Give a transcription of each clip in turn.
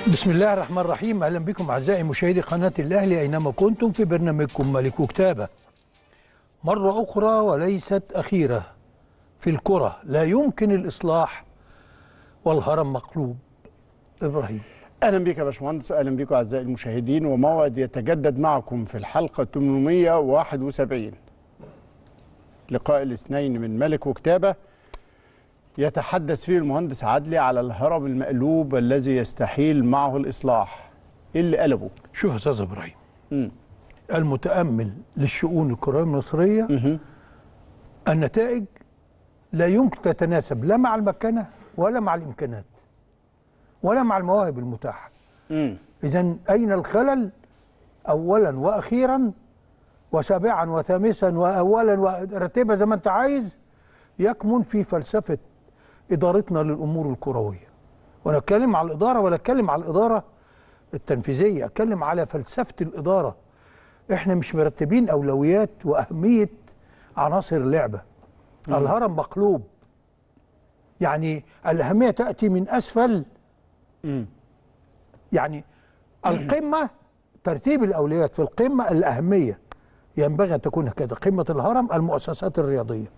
بسم الله الرحمن الرحيم اهلا بكم اعزائي مشاهدي قناه الاهلي اينما كنتم في برنامجكم ملك كتابه مره اخرى وليست اخيره في الكره لا يمكن الاصلاح والهرم مقلوب ابراهيم اهلا بك يا باشمهندس اهلا بكم اعزائي المشاهدين وموعد يتجدد معكم في الحلقه 871 لقاء الاثنين من ملك وكتابه يتحدث فيه المهندس عدلي على الهرم المقلوب الذي يستحيل معه الاصلاح ايه اللي قلبه شوف يا استاذ ابراهيم مم. المتامل للشؤون الكرويه المصريه مهم. النتائج لا يمكن تتناسب لا مع المكانه ولا مع الامكانات ولا مع المواهب المتاحه مم. إذا أين الخلل أولا وأخيرا وسابعا وثامسا وأولا ورتبها زي ما أنت عايز يكمن في فلسفة إدارتنا للأمور الكروية وأنا أتكلم على الإدارة ولا أتكلم على الإدارة التنفيذية أتكلم على فلسفة الإدارة إحنا مش مرتبين أولويات وأهمية عناصر اللعبة الهرم مقلوب يعني الأهمية تأتي من أسفل مم. يعني القمة ترتيب الأولويات في القمة الأهمية ينبغي أن تكون هكذا قمة الهرم المؤسسات الرياضية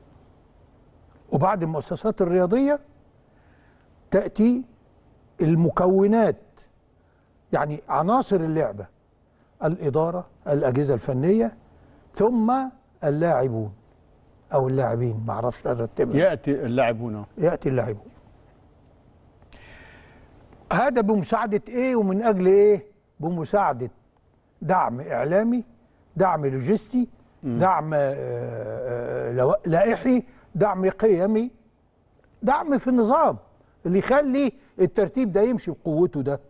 وبعد المؤسسات الرياضية تأتي المكونات يعني عناصر اللعبة الإدارة الأجهزة الفنية ثم اللاعبون أو اللاعبين معرفش أرتبها ياتي اللاعبون ياتي اللاعبون هذا بمساعدة ايه ومن اجل ايه بمساعدة دعم اعلامي دعم لوجستي دعم آه، آه، لو- لائحي دعم قيمي دعم في النظام اللي يخلي الترتيب ده يمشي بقوته ده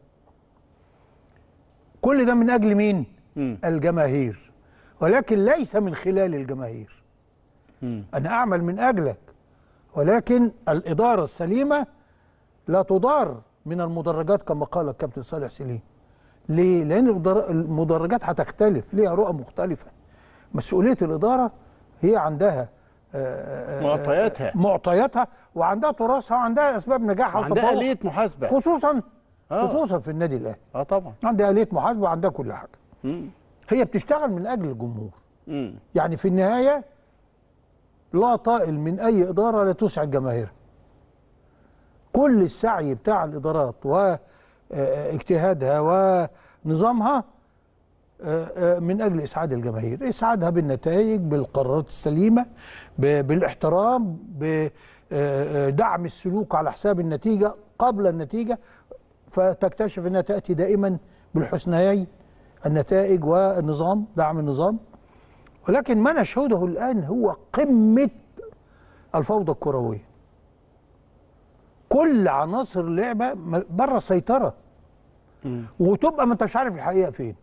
كل ده من اجل مين مم. الجماهير ولكن ليس من خلال الجماهير مم. أنا أعمل من أجلك ولكن الإدارة السليمة لا تضار من المدرجات كما قال الكابتن صالح سليم ليه؟ لأن الإدارة- المدرجات هتختلف ليها رؤى مختلفة مسؤولية الإدارة هي عندها آه، آه، معطياتها معطياتها وعندها تراثها وعندها أسباب نجاحها عندها وتفوقها. آلية محاسبة خصوصا آه. خصوصا في النادي الأهلي اه طبعا عندها آلية محاسبة وعندها كل حاجة مم. هي بتشتغل من أجل الجمهور مم. يعني في النهاية لا طائل من أي إدارة لا تسعد جماهيرها كل السعي بتاع الإدارات واجتهادها ونظامها آه، آه، من أجل إسعاد الجماهير إسعادها بالنتائج بالقرارات السليمة ب- بالاحترام بدعم السلوك على حساب النتيجة قبل النتيجة فتكتشف أنها تأتي دائما بالحسنيين النتائج والنظام دعم النظام ولكن ما نشهده الآن هو قمة الفوضى الكروية كل عناصر اللعبة م- بره السيطرة مم. وتبقى ما انتش عارف الحقيقة فين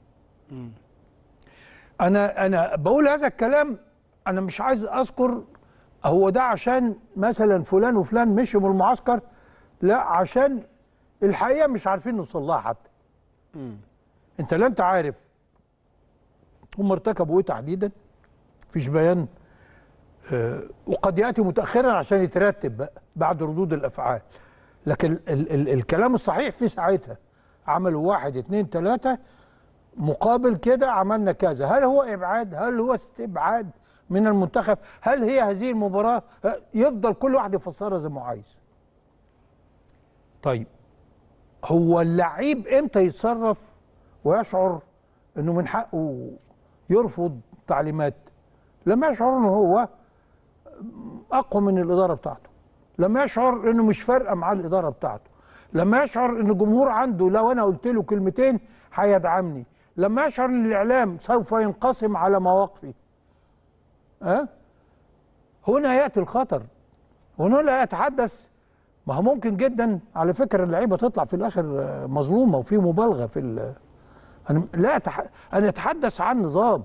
أنا أنا بقول هذا الكلام أنا مش عايز أذكر هو ده عشان مثلا فلان وفلان مشوا من المعسكر لا عشان الحقيقة مش عارفين نوصل لها حتى مم. انت لا انت عارف هم ارتكبوا ايه تحديدا مفيش بيان آه وقد ياتي متاخرا عشان يترتب بقى بعد ردود الافعال لكن ال ال الكلام الصحيح في ساعتها عملوا واحد اتنين تلاته مقابل كده عملنا كذا هل هو ابعاد هل هو استبعاد من المنتخب هل هي هذه المباراه آه، يفضل كل واحد يفسرها زي ما هو عايز طيب هو اللعيب امتى يتصرف ويشعر انه من حقه يرفض تعليمات لما يشعر انه هو اقوى من الاداره بتاعته لما يشعر انه مش فارقه معاه الاداره بتاعته لما يشعر ان الجمهور عنده لو انا قلت له كلمتين هيدعمني لما يشعر ان الاعلام سوف ينقسم على مواقفي ها هنا ياتي الخطر هنا لا يتحدث ما هو ممكن جدا على فكره اللعيبه تطلع في الاخر آه، مظلومه وفي مبالغه في ال- انا لا أتح... انا اتحدث عن نظام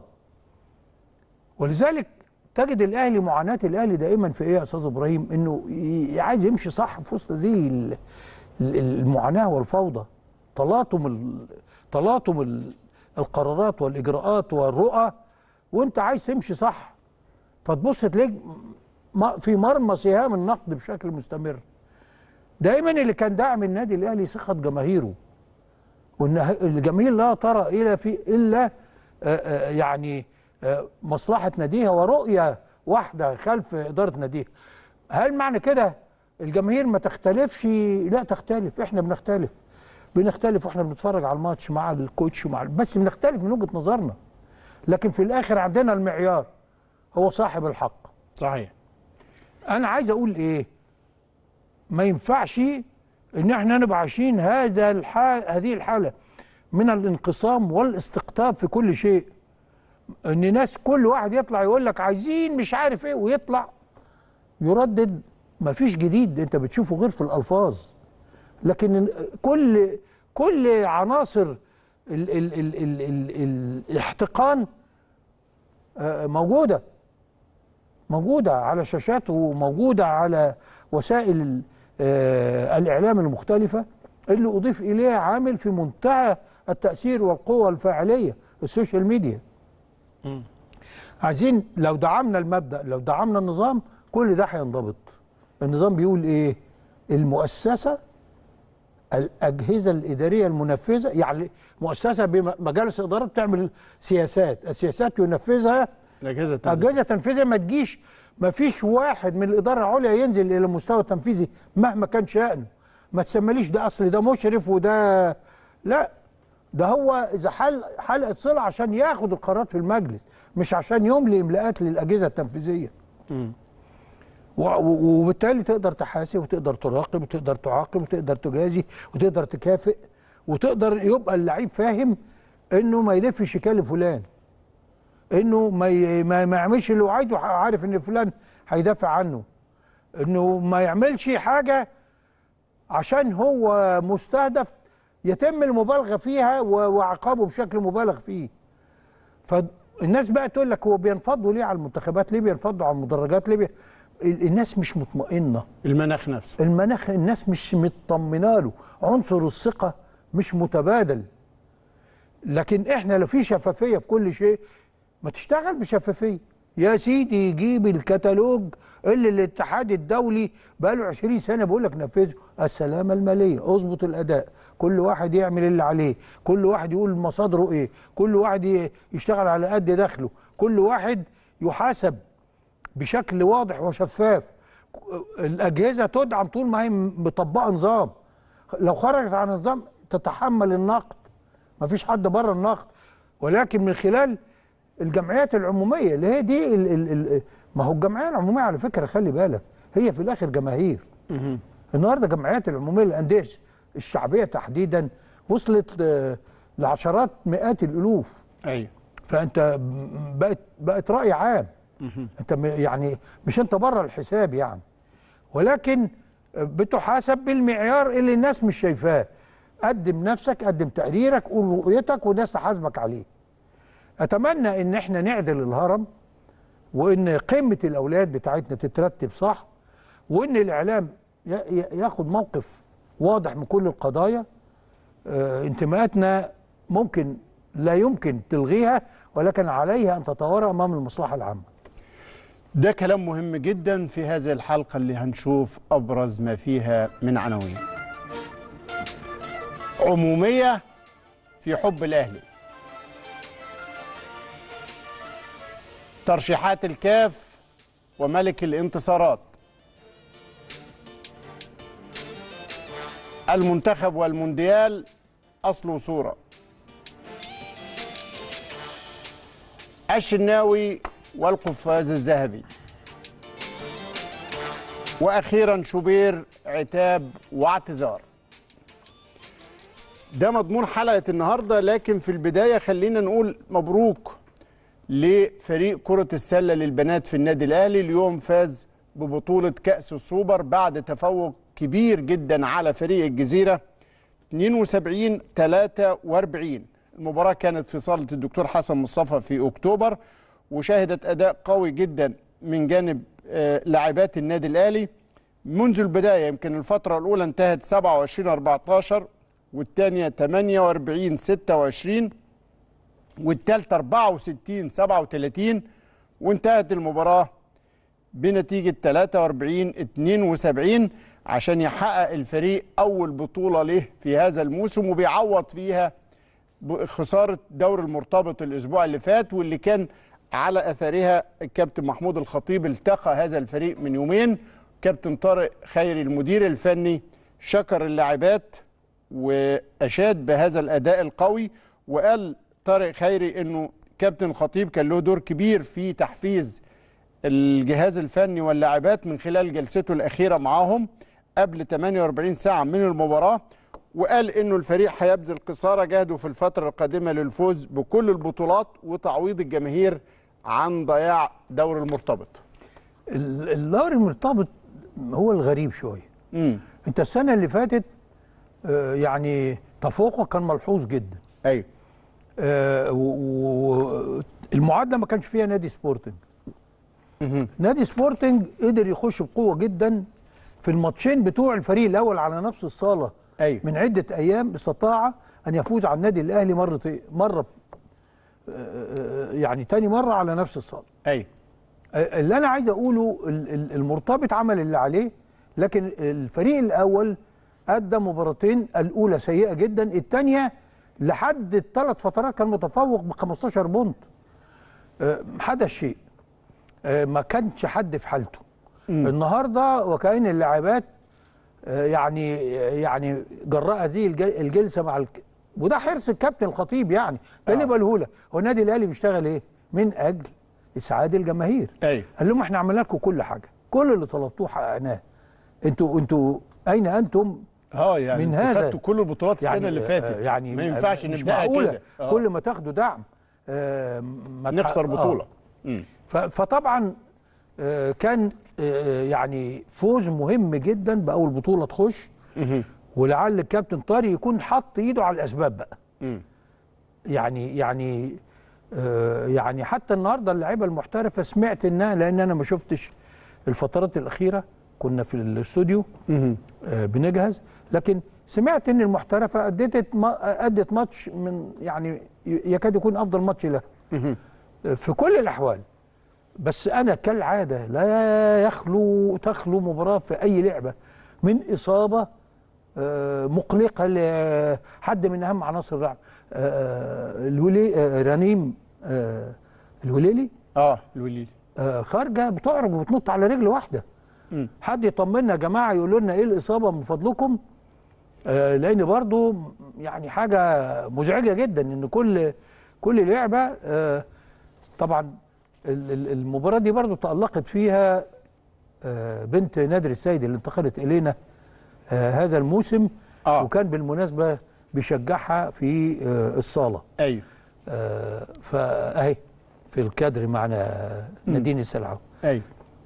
ولذلك تجد الاهلي معاناه الاهلي دائما في ايه يا استاذ ابراهيم انه ي- عايز يمشي صح في وسط هذه ال- ال- المعاناه والفوضى تلاطم ال... تلاطم ال... القرارات والاجراءات والرؤى وانت عايز تمشي صح فتبص تلاقيك م- في مرمى سهام النقد بشكل مستمر دايما اللي كان داعم النادي الاهلي ثقه جماهيره وان ه- الجماهير لا ترى الى في الا آه، آه، يعني آه، مصلحه ناديها ورؤيه واحده خلف اداره ناديها هل معنى كده الجماهير ما تختلفش لا تختلف احنا بنختلف بنختلف واحنا بنتفرج على الماتش مع الكوتش ومع بس بنختلف من وجهه نظرنا لكن في الاخر عندنا المعيار هو صاحب الحق صحيح انا عايز اقول ايه ما ينفعش ان احنا نبقى عايشين هذا الحال هذه الحاله من الانقسام والاستقطاب في كل شيء ان ناس كل واحد يطلع يقول لك عايزين مش عارف ايه ويطلع يردد ما فيش جديد انت بتشوفه غير في الالفاظ لكن كل كل عناصر ال ال ال ال ال الاحتقان آه، موجوده موجودة على شاشات وموجودة على وسائل ال- آه، الإعلام المختلفة اللي أضيف إليها عامل في منتهى التأثير والقوة الفاعلية السوشيال ميديا عايزين لو دعمنا المبدأ لو دعمنا النظام كل ده هينضبط النظام بيقول إيه المؤسسة الأجهزة الإدارية المنفذة يعني مؤسسة بمجالس إدارة بتعمل سياسات السياسات ينفذها الاجهزه التنفيذية. اجهزه تنفيذيه ما تجيش ما فيش واحد من الاداره العليا ينزل الى المستوى التنفيذي مهما كان شانه ما تسميليش ده اصل ده مشرف وده لا ده هو اذا حل حلقه صله عشان ياخد القرارات في المجلس مش عشان يملي املاءات للاجهزه التنفيذيه و- و- وبالتالي تقدر تحاسب وتقدر تراقب وتقدر تعاقب وتقدر تجازي وتقدر تكافئ وتقدر يبقى اللعيب فاهم انه ما يلفش يكلم فلان انه ما ي- ما ما يعملش اللي هو عايزه عارف ان فلان هيدافع عنه انه ما يعملش حاجه عشان هو مستهدف يتم المبالغه فيها و- وعقابه بشكل مبالغ فيه فالناس بقى تقول لك هو بينفضوا ليه على المنتخبات ليه بينفضوا على المدرجات ليه بي... ال- الناس مش مطمئنه المناخ نفسه المناخ الناس مش مطمنه له عنصر الثقه مش متبادل لكن احنا لو في شفافيه في كل شيء ما تشتغل بشفافيه يا سيدي جيب الكتالوج اللي الاتحاد الدولي بقاله 20 سنه بيقول لك نفذه السلامه الماليه اظبط الاداء كل واحد يعمل اللي عليه كل واحد يقول مصادره ايه كل واحد ي- يشتغل على قد دخله كل واحد يحاسب بشكل واضح وشفاف الاجهزه تدعم طول ما هي مطبقه نظام لو خرجت عن النظام تتحمل النقد ما فيش حد بره النقد ولكن من خلال الجمعيات العموميه اللي هي دي ال ال ال ما هو الجمعيه العموميه على فكره خلي بالك هي في الاخر جماهير النهارده جمعيات العموميه للانديه الشعبيه تحديدا وصلت آه، لعشرات مئات الالوف ايوه فانت ب- بقت بقت راي عام انت م- يعني مش انت بره الحساب يعني ولكن بتحاسب بالمعيار اللي الناس مش شايفاه قدم نفسك قدم تقريرك قول رؤيتك والناس تحاسبك عليه اتمنى ان احنا نعدل الهرم وان قيمه الاولاد بتاعتنا تترتب صح وان الاعلام ي- ي- ياخد موقف واضح من كل القضايا آه، انتماءاتنا ممكن لا يمكن تلغيها ولكن عليها ان تتوارى امام المصلحه العامه ده كلام مهم جدا في هذه الحلقة اللي هنشوف أبرز ما فيها من عناوين عمومية في حب الأهلي ترشيحات الكاف وملك الانتصارات المنتخب والمونديال أصل وصورة الشناوي والقفاز الذهبي واخيرا شوبير عتاب واعتذار ده مضمون حلقه النهارده لكن في البدايه خلينا نقول مبروك لفريق كره السله للبنات في النادي الاهلي اليوم فاز ببطوله كاس السوبر بعد تفوق كبير جدا على فريق الجزيره 72 43 المباراة كانت في صالة الدكتور حسن مصطفى في أكتوبر وشهدت أداء قوي جدا من جانب آه، لاعبات النادي الأهلي منذ البداية يمكن الفترة الأولى انتهت 27 14 والثانية 48 26 والثالثة 64 37 وانتهت المباراة بنتيجة 43 72 عشان يحقق الفريق اول بطوله له في هذا الموسم وبيعوض فيها خساره دور المرتبط الاسبوع اللي فات واللي كان على اثرها الكابتن محمود الخطيب التقى هذا الفريق من يومين كابتن طارق خيري المدير الفني شكر اللاعبات واشاد بهذا الاداء القوي وقال طارق خيري انه كابتن الخطيب كان له دور كبير في تحفيز الجهاز الفني واللاعبات من خلال جلسته الاخيره معاهم قبل 48 ساعه من المباراه وقال انه الفريق هيبذل قصارى جهده في الفتره القادمه للفوز بكل البطولات وتعويض الجماهير عن ضياع دور المرتبط. ال- الدوري المرتبط هو الغريب شويه امم انت السنه اللي فاتت آه، يعني تفوقك كان ملحوظ جدا ايوه والمعادله ما كانش فيها نادي سبورتنج مهم. نادي سبورتنج قدر يخش بقوه جدا في الماتشين بتوع الفريق الاول على نفس الصاله ايوه من عده ايام استطاع ان يفوز على النادي الاهلي مره مره آه، يعني تاني مره على نفس الصاله ايوه اللي انا عايز اقوله ال- ال- المرتبط عمل اللي عليه لكن الفريق الاول ادى مباراتين الاولى سيئه جدا الثانيه لحد الثلاث فترات كان متفوق ب 15 بونت آه، حدث شيء آه، ما كانش حد في حالته النهارده وكأن اللاعبات آه، يعني يعني جراء هذه الج- الجلسه مع الك... وده حرص الكابتن الخطيب يعني ده اللي آه. بقوله لك هو النادي الاهلي بيشتغل ايه؟ من اجل اسعاد الجماهير ايوه قال لهم احنا عملنا لكم كل حاجه كل اللي طلبتوه حققناه انتوا انتوا اين انتم اه يعني من انتوا هذا- خدتوا كل البطولات السنه اللي آه، فاتت يعني ما ينفعش مش نبداها معقولة كده آه. كل ما تاخدوا دعم آه، ما تح- نخسر آه. بطوله مم. ف- فطبعا آه، كان آه، يعني فوز مهم جدا باول بطوله تخش مهم. ولعل الكابتن طارق يكون حط ايده على الاسباب بقى مم. يعني يعني آه، يعني حتى النهارده اللعيبه المحترفه سمعت انها لان انا ما شفتش الفترات الاخيره كنا في الاستوديو مهم. آه، بنجهز لكن سمعت ان المحترفه ادت ما- ادت ماتش من يعني ي- يكاد يكون افضل ماتش لها مهم. آه، في كل الاحوال بس انا كالعاده لا يخلو تخلو مباراه في اي لعبه من اصابه آه، مقلقه لحد من اهم عناصر اللعب آه، الولي آه، رنيم آه، الوليلي اه الوليد آه، خارجه بتعرج وبتنط على رجل واحده مم. حد يطمنا يا جماعه يقولوا لنا ايه الاصابه من فضلكم آه، لان برضو يعني حاجه مزعجه جدا ان كل كل لعبه آه، طبعا ال- ال- المباراه دي برضو تالقت فيها آه، بنت نادر السيد اللي انتقلت الينا آه، هذا الموسم اه وكان بالمناسبه بيشجعها في آه، الصاله ايوه آه، فاهي في الكادر معنا نادين السلعه ايوه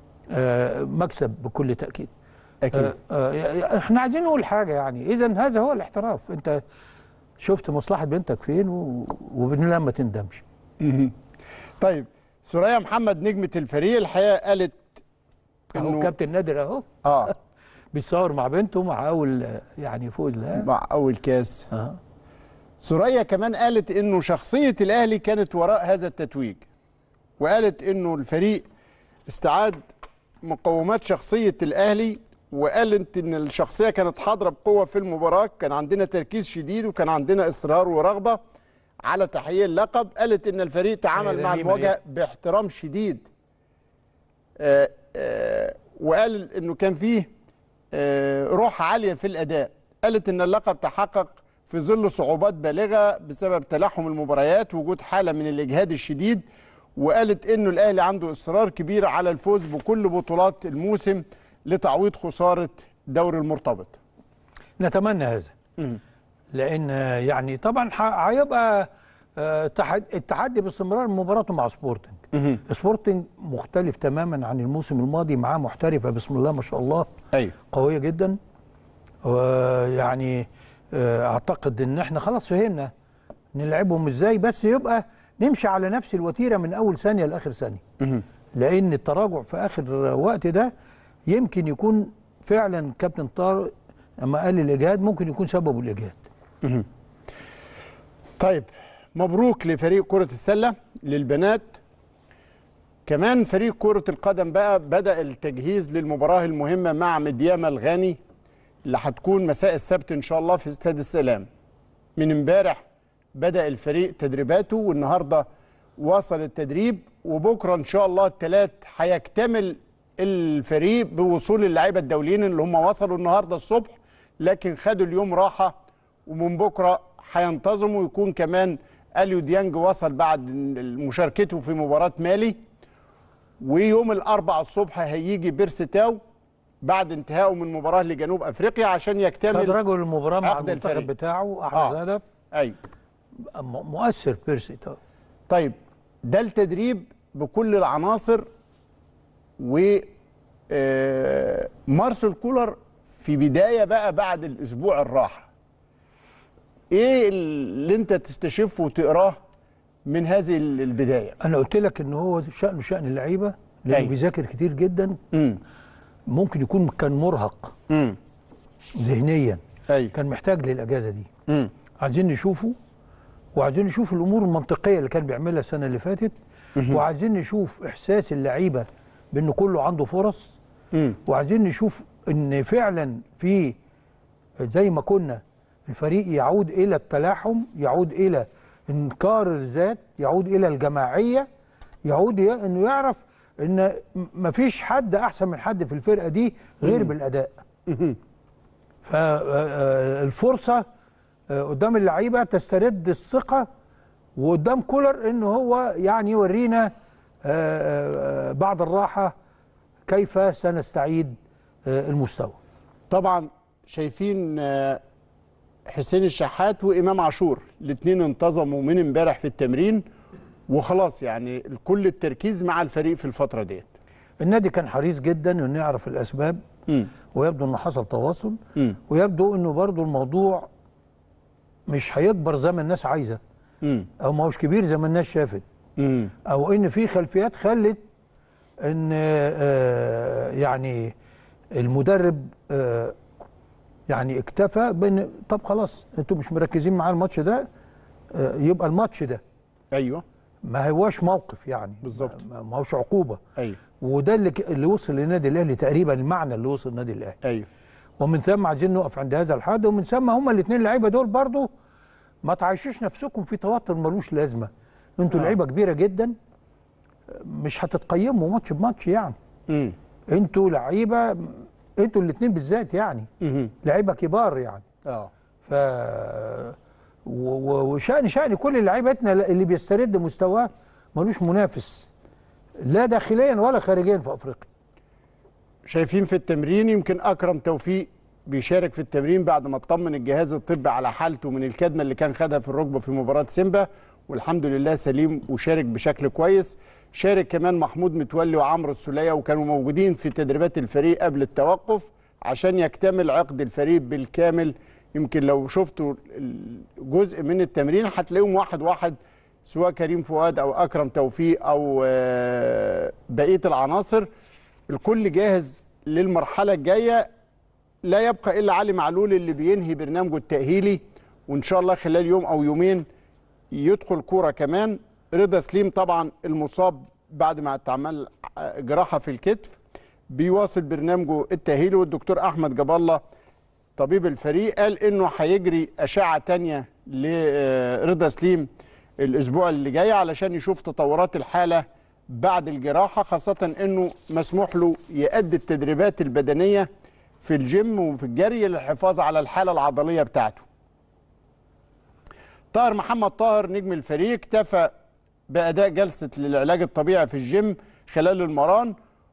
آه، مكسب بكل تاكيد اكيد آه، آه، احنا عايزين نقول حاجه يعني اذا هذا هو الاحتراف انت شفت مصلحه بنتك فين و- وبإذن الله ما تندمش مهم. طيب سوريا محمد نجمة الفريق الحقيقة قالت اهو انه كابتن نادر اهو اه بيتصور مع بنته مع اول آه، يعني فوز لها مع اول كاس اه سوريا كمان قالت انه شخصية الاهلي كانت وراء هذا التتويج وقالت انه الفريق استعاد مقومات شخصية الاهلي وقالت ان الشخصية كانت حاضرة بقوة في المباراة كان عندنا تركيز شديد وكان عندنا اصرار ورغبة على تحقيق اللقب قالت ان الفريق تعامل هي مع رنيمة المواجهة باحترام شديد آه، آه، وقال انه كان فيه آه، روح عاليه في الاداء قالت ان اللقب تحقق في ظل صعوبات بالغه بسبب تلاحم المباريات وجود حاله من الاجهاد الشديد وقالت انه الاهلي عنده اصرار كبير على الفوز بكل بطولات الموسم لتعويض خساره دوري المرتبط نتمنى هذا لان آه، يعني طبعا ح- هيبقى آه، تحد- التحدي باستمرار مباراته مع سبورتنج سبورتنج مختلف تماما عن الموسم الماضي معاه محترفه بسم الله ما شاء الله ايوه قويه جدا ويعني آه، اعتقد ان احنا خلاص فهمنا نلعبهم ازاي بس يبقى نمشي على نفس الوتيره من اول ثانيه لاخر ثانيه لان التراجع في اخر وقت ده يمكن يكون فعلا كابتن طارق لما قال الاجهاد ممكن يكون سببه الاجهاد طيب مبروك لفريق كرة السلة للبنات كمان فريق كرة القدم بقى بدأ التجهيز للمباراة المهمة مع مديامة الغاني اللي هتكون مساء السبت ان شاء الله في استاد السلام من امبارح بدا الفريق تدريباته والنهارده واصل التدريب وبكره ان شاء الله الثلاث هيكتمل الفريق بوصول اللعيبه الدوليين اللي هم وصلوا النهارده الصبح لكن خدوا اليوم راحه ومن بكره هينتظموا ويكون كمان اليو ديانج وصل بعد مشاركته في مباراه مالي ويوم الاربعاء الصبح هيجي بيرستاو بعد انتهائه من مباراه لجنوب افريقيا عشان خد يكتمل رجل المباراه مع عقد المنتخب الفريق. بتاعه احرز آه. هدف ايوه م- مؤثر بيرسي طبعا طيب ده التدريب بكل العناصر و آه، مارسيل كولر في بدايه بقى بعد الاسبوع الراحه ايه اللي انت تستشفه وتقراه من هذه ال- البدايه انا قلت لك ان هو شانه شان اللعيبه لانه أيوة. بيذاكر كتير جدا امم ممكن يكون كان مرهق امم ذهنيا ايوه كان محتاج للاجازه دي امم عايزين نشوفه وعايزين نشوف الامور المنطقيه اللي كان بيعملها السنه اللي فاتت وعايزين نشوف احساس اللعيبه بان كله عنده فرص امم وعايزين نشوف ان فعلا في زي ما كنا الفريق يعود الى التلاحم يعود الى انكار الذات يعود الى الجماعيه يعود ي- انه يعرف ان م- مفيش حد احسن من حد في الفرقه دي غير بالاداء فالفرصه قدام اللعيبه تسترد الثقه وقدام كولر ان هو يعني يورينا آه، آه، بعد الراحه كيف سنستعيد آه، المستوى طبعا شايفين آه، حسين الشحات وامام عاشور الاثنين انتظموا من امبارح في التمرين وخلاص يعني كل التركيز مع الفريق في الفتره ديت النادي كان حريص جدا انه يعرف الاسباب امم ويبدو انه حصل تواصل امم ويبدو انه برضو الموضوع مش هيكبر زي ما الناس عايزه امم او ما هوش كبير زي ما الناس شافت امم او ان في خلفيات خلت ان آه، يعني المدرب آه، يعني اكتفى بان طب خلاص انتوا مش مركزين معاه الماتش ده آه، يبقى الماتش ده ايوه ما هواش موقف يعني بالظبط. ما- ما هوش عقوبه ايوه وده اللي ك- اللي وصل للنادي الاهلي تقريبا المعنى اللي وصل النادي الاهلي ايوه ومن ثم عايزين نقف عند هذا الحد ومن ثم هما الاثنين لعيبه دول برضو ما تعيشوش نفسكم في توتر ملوش لازمه انتوا آه. لعيبه كبيره جدا مش هتتقيموا ماتش بماتش يعني امم انتوا لعيبه انتوا الاثنين بالذات يعني امم لعيبه كبار يعني اه ف و- و- وشأن شأن كل لعيبتنا اللي بيسترد مستواه ملوش منافس لا داخليا ولا خارجيا في افريقيا شايفين في التمرين يمكن اكرم توفيق بيشارك في التمرين بعد ما اطمن الجهاز الطبي على حالته من الكدمه اللي كان خدها في الركبه في مباراه سيمبا والحمد لله سليم وشارك بشكل كويس شارك كمان محمود متولي وعمرو السوليه وكانوا موجودين في تدريبات الفريق قبل التوقف عشان يكتمل عقد الفريق بالكامل يمكن لو شفتوا جزء من التمرين هتلاقيهم واحد واحد سواء كريم فؤاد او اكرم توفيق او آه، بقيه العناصر الكل جاهز للمرحله الجايه لا يبقى الا علي معلول اللي بينهي برنامجه التاهيلي وان شاء الله خلال يوم او يومين يدخل كوره كمان رضا سليم طبعا المصاب بعد ما اتعمل جراحه في الكتف بيواصل برنامجه التاهيلي والدكتور احمد جاب الله طبيب الفريق قال انه هيجري اشعه تانية لرضا سليم الاسبوع اللي جاي علشان يشوف تطورات الحاله بعد الجراحه خاصه انه مسموح له يؤدي التدريبات البدنيه في الجيم وفي الجري للحفاظ على الحاله العضليه بتاعته. طاهر محمد طاهر نجم الفريق اكتفى باداء جلسه للعلاج الطبيعي في الجيم خلال المران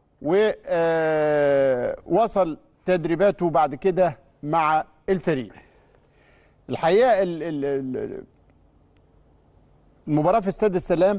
ووصل تدريباته بعد كده مع الفريق. الحقيقه ال- ال- ال- المباراه في استاد السلام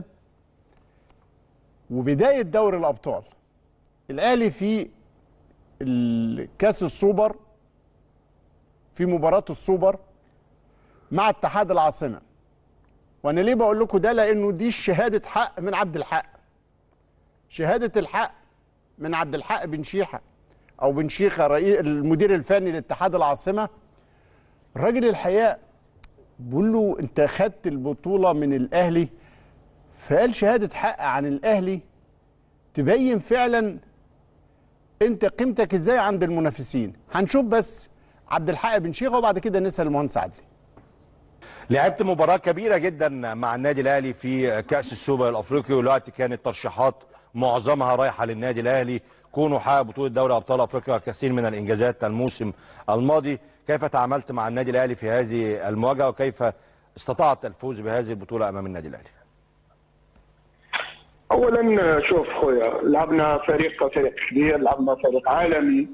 وبدايه دوري الابطال الاهلي في الكاس السوبر في مباراه السوبر مع اتحاد العاصمه وانا ليه بقول لكم ده لانه دي شهاده حق من عبد الحق شهاده الحق من عبد الحق بن شيحه او بن شيخه رئيس المدير الفني لاتحاد العاصمه الراجل الحقيقه بيقول له انت خدت البطوله من الاهلي فقال شهاده حق عن الاهلي تبين فعلا انت قيمتك ازاي عند المنافسين هنشوف بس عبد الحق بن شيخه وبعد كده نسال المهندس عدلي لعبت مباراة كبيرة جدا مع النادي الأهلي في كأس السوبر الأفريقي والوقت كانت ترشيحات معظمها رايحة للنادي الأهلي كونوا حقق بطولة دوري أبطال أفريقيا كثير من الإنجازات الموسم الماضي كيف تعاملت مع النادي الأهلي في هذه المواجهة وكيف استطعت الفوز بهذه البطولة أمام النادي الأهلي اولا شوف خويا لعبنا فريق فريق كبير لعبنا فريق عالمي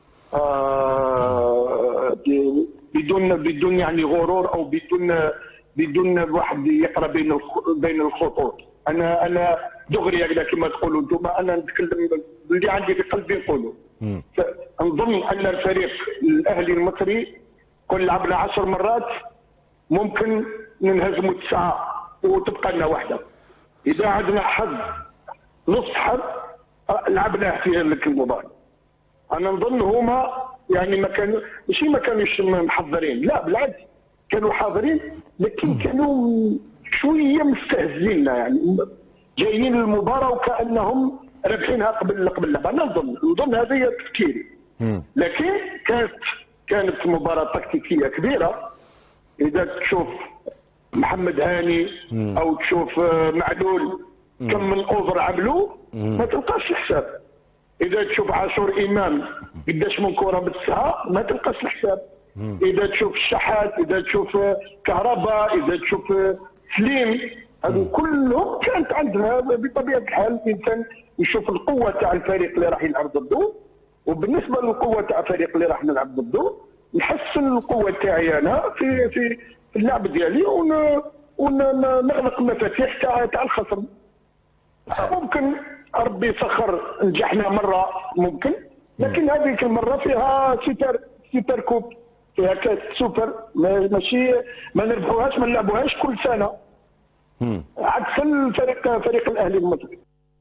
آه ب- بدون بدون يعني غرور او بدون بدون واحد يقرا بين الخ- بين الخطوط انا انا دغري هكذا كما تقولوا انتم انا نتكلم اللي عندي في قلبي نقوله نظن ان الفريق الاهلي المصري كل لعبنا عشر مرات ممكن ننهزموا تسعه وتبقى لنا واحده اذا عندنا حظ نص حظ آه، لعبناه في هذيك المباراه انا نظن هما يعني ما كانوا ماشي ما كانوش محضرين لا بالعكس كانوا حاضرين لكن كانوا شويه مستهزئين يعني جايين للمباراه وكانهم رابحينها قبل قبل اللعبه انا نظن نظن هذا هي تفكيري لكن كانت كانت مباراه تكتيكيه كبيره اذا تشوف محمد هاني او تشوف آه، معلول كم من اوفر عملوا ما تلقاش الحساب اذا تشوف عاشور امام قداش من كره بالساعه ما تلقاش الحساب اذا تشوف الشحات اذا تشوف آه، كهرباء اذا تشوف آه، سليم هذو كلهم كانت عندها بطبيعه الحال الانسان يشوف القوه تاع الفريق اللي راح يلعب ضده وبالنسبه للقوه تاع الفريق اللي راح نلعب ضده نحسن القوه تاعي انا في في في اللعب ديالي ون ونغلق المفاتيح تاع تاع الخصم ممكن ربي يسخر نجحنا مره ممكن لكن هذيك المره فيها سوبر سوبر كوب فيها كاس سوبر ما- ماشي ما نربحوهاش ما نلعبوهاش كل سنه عكس الفريق فريق الاهلي المصري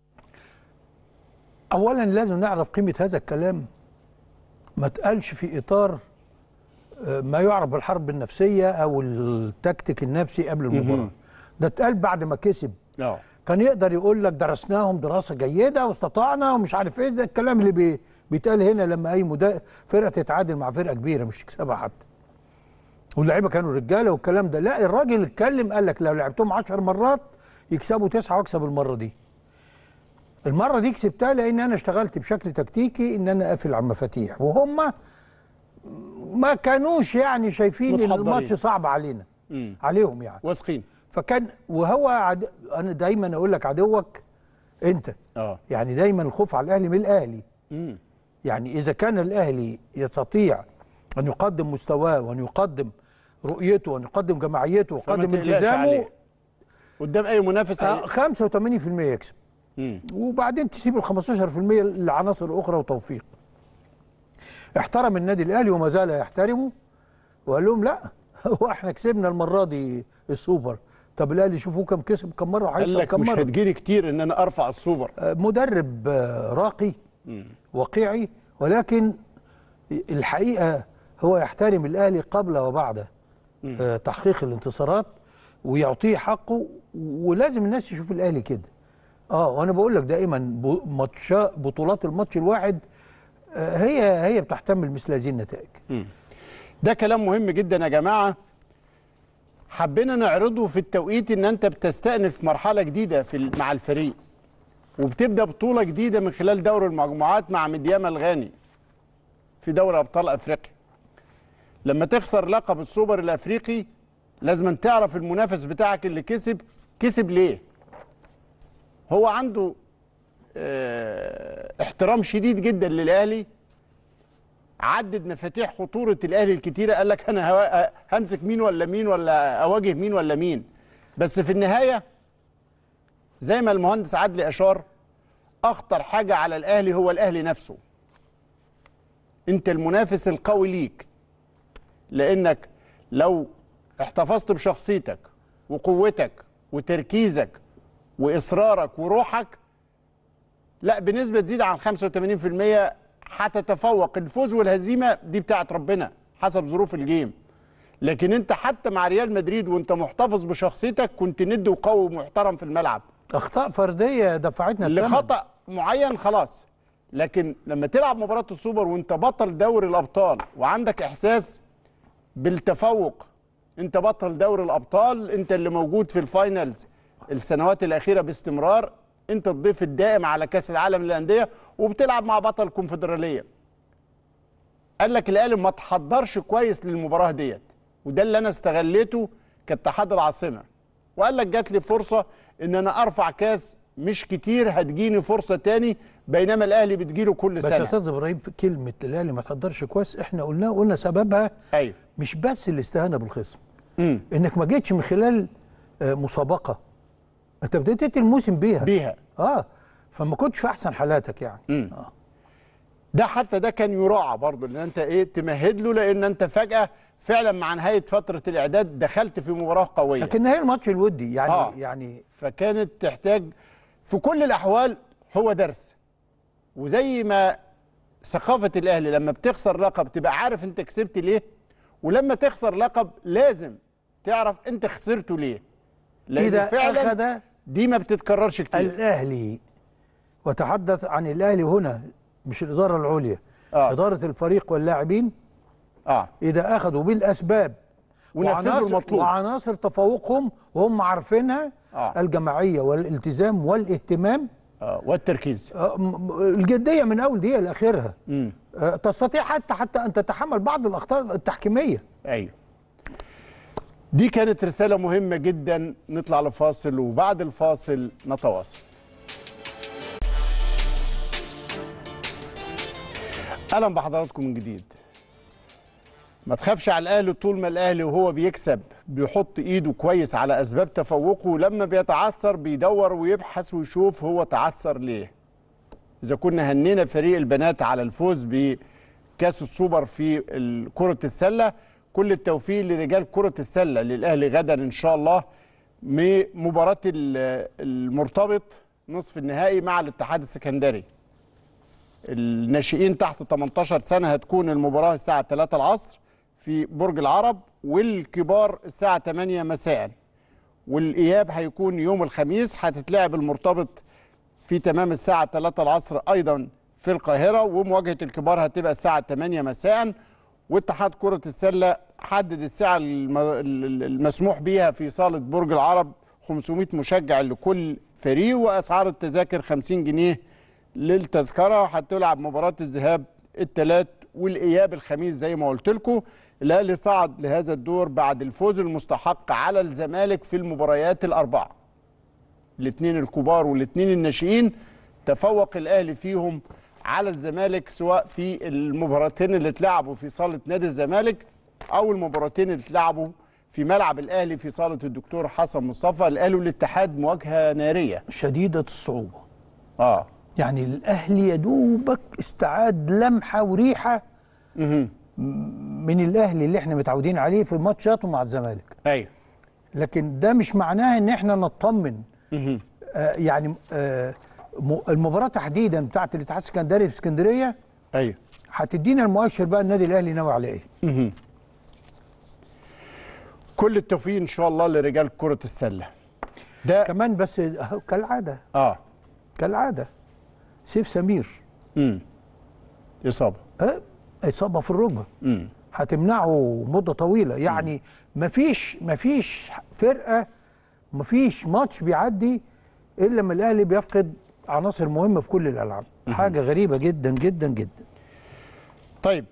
اولا لازم نعرف قيمه هذا الكلام ما تقالش في اطار آه، ما يعرف بالحرب النفسيه او التكتيك النفسي قبل المباراه ده اتقال بعد ما كسب اه كان يقدر يقول لك درسناهم دراسه جيده واستطعنا ومش عارف ايه ده الكلام اللي بي بيتقال هنا لما اي مدا... فرقه تتعادل مع فرقه كبيره مش تكسبها حتى واللعيبه كانوا رجاله والكلام ده لا الراجل اتكلم قال لك لو لعبتهم 10 مرات يكسبوا تسعه واكسب المره دي المره دي كسبتها لان انا اشتغلت بشكل تكتيكي ان انا اقفل على المفاتيح وهم ما كانوش يعني شايفين ان متحضرين. الماتش صعب علينا مم. عليهم يعني واثقين فكان وهو عد... انا دايما اقول لك عدوك انت اه يعني دايما الخوف على الاهلي من الاهلي مم. يعني اذا كان الاهلي يستطيع ان يقدم مستواه وان يقدم رؤيته وان يقدم جماعيته فما ويقدم تقلقش التزامه عليه. قدام اي منافس آه، هي- 85% يكسب مم. وبعدين تسيب ال 15% لعناصر اخرى وتوفيق احترم النادي الاهلي وما زال يحترمه وقال لهم لا هو احنا كسبنا المره دي السوبر طب الاهلي شوفوا كم كسب كم مره قال وهيكسب لك كم مش مره هتجيلي كتير ان انا ارفع السوبر آه، مدرب آه، راقي واقعي ولكن الحقيقه هو يحترم الاهلي قبل وبعد آه، تحقيق الانتصارات ويعطيه حقه ولازم الناس يشوف الاهلي كده اه وانا بقول لك دائما ب- ماتشا بطولات الماتش الواحد آه، هي هي بتحتمل مثل هذه النتائج ده كلام مهم جدا يا جماعه حبينا نعرضه في التوقيت ان انت بتستأنف مرحله جديده في ال- مع الفريق وبتبدا بطوله جديده من خلال دوري المجموعات مع مدياما الغاني في دوري ابطال افريقيا لما تخسر لقب السوبر الافريقي لازم تعرف المنافس بتاعك اللي كسب كسب ليه هو عنده اه احترام شديد جدا للاهلي عدد مفاتيح خطوره الاهلي الكتيره قال لك انا هوا- همسك مين ولا مين ولا اواجه مين ولا مين بس في النهايه زي ما المهندس عدلي اشار اخطر حاجه على الاهلي هو الاهلي نفسه انت المنافس القوي ليك لانك لو احتفظت بشخصيتك وقوتك وتركيزك واصرارك وروحك لا بنسبه تزيد عن 85% هتتفوق الفوز والهزيمه دي بتاعت ربنا حسب ظروف الجيم لكن انت حتى مع ريال مدريد وانت محتفظ بشخصيتك كنت ند وقوي ومحترم في الملعب اخطاء فرديه دفعتنا الثمن. لخطا معين خلاص لكن لما تلعب مباراه السوبر وانت بطل دوري الابطال وعندك احساس بالتفوق انت بطل دوري الابطال انت اللي موجود في الفاينلز السنوات الاخيره باستمرار انت الضيف الدائم على كاس العالم للانديه وبتلعب مع بطل الكونفدراليه قال لك الاهلي ما تحضرش كويس للمباراه ديت وده اللي انا استغليته كاتحاد العاصمه وقال لك جات لي فرصه ان انا ارفع كاس مش كتير هتجيني فرصه تاني بينما الاهلي بتجيله كل بس يا سنه استاذ ابراهيم في كلمه الاهلي ما تقدرش كويس احنا قلنا قلنا سببها ايوه مش بس الاستهانه بالخصم امم انك ما جيتش من خلال آه، مسابقه انت بديت الموسم بيها بيها اه فما كنتش في احسن حالاتك يعني مم. ده حتى ده كان يراعى برضه ان انت ايه تمهد له لان انت فجاه فعلا مع نهايه فتره الاعداد دخلت في مباراه قويه لكن هي الماتش الودي يعني آه. يعني فكانت تحتاج في كل الاحوال هو درس وزي ما ثقافه الاهلي لما بتخسر لقب تبقى عارف انت كسبت ليه ولما تخسر لقب لازم تعرف انت خسرته ليه لان اذا فعلا اخذ دي ما بتتكررش كتير الاهلي وتحدث عن الاهلي هنا مش الاداره العليا آه. اداره الفريق واللاعبين اه اذا اخذوا بالاسباب ونفذوا وعناصر- المطلوب. وعناصر تفوقهم وهم عارفينها آه. الجماعيه والالتزام والاهتمام آه. والتركيز آه، م- م- الجديه من اول دقيقه لاخرها امم آه، تستطيع حتى حتى ان تتحمل بعض الاخطاء التحكيميه ايوه دي كانت رسالة مهمة جدا نطلع لفاصل وبعد الفاصل نتواصل اهلا بحضراتكم من جديد ما تخافش على الاهلي طول ما الاهلي وهو بيكسب بيحط ايده كويس على اسباب تفوقه لما بيتعثر بيدور ويبحث ويشوف هو تعثر ليه اذا كنا هنينا فريق البنات على الفوز بكاس السوبر في ال- كرة السلة كل التوفيق لرجال كرة السلة للاهلي غدا ان شاء الله مباراة ال- المرتبط نصف النهائي مع الاتحاد السكندري الناشئين تحت 18 سنة هتكون المباراة الساعة 3 العصر في برج العرب والكبار الساعة 8 مساء والإياب هيكون يوم الخميس هتتلعب المرتبط في تمام الساعة 3 العصر أيضا في القاهرة ومواجهة الكبار هتبقى الساعة 8 مساء واتحاد كرة السلة حدد الساعة الم- ال- المسموح بيها في صالة برج العرب 500 مشجع لكل فريق وأسعار التذاكر 50 جنيه للتذكرة هتلعب مباراة الذهاب الثلاث والإياب الخميس زي ما قلت لكم الأهلي صعد لهذا الدور بعد الفوز المستحق على الزمالك في المباريات الأربعة الاثنين الكبار والاثنين الناشئين تفوق الاهلي فيهم على الزمالك سواء في المباراتين اللي اتلعبوا في صاله نادي الزمالك او المباراتين اللي اتلعبوا في ملعب الاهلي في صاله الدكتور حسن مصطفى الاهلي والاتحاد مواجهه ناريه شديده الصعوبه اه يعني الاهلي يا دوبك استعاد لمحه وريحه اها من الاهلي اللي احنا متعودين عليه في ماتشاته مع الزمالك ايوه لكن ده مش معناه ان احنا نطمن اها آه يعني آه م- المباراه تحديدا بتاعت الاتحاد السكندري في اسكندريه ايوه هتدينا المؤشر بقى النادي الاهلي ناوي على ايه اها كل التوفيق ان شاء الله لرجال كره السله ده كمان بس أهو كالعاده اه كالعاده سيف سمير امم اصابه أه؟ اصابه في الركبه امم هتمنعه مده طويله يعني مفيش مفيش فرقه مفيش ماتش بيعدي الا لما الاهلي بيفقد عناصر مهمه في كل الالعاب حاجه غريبه جدا جدا جدا طيب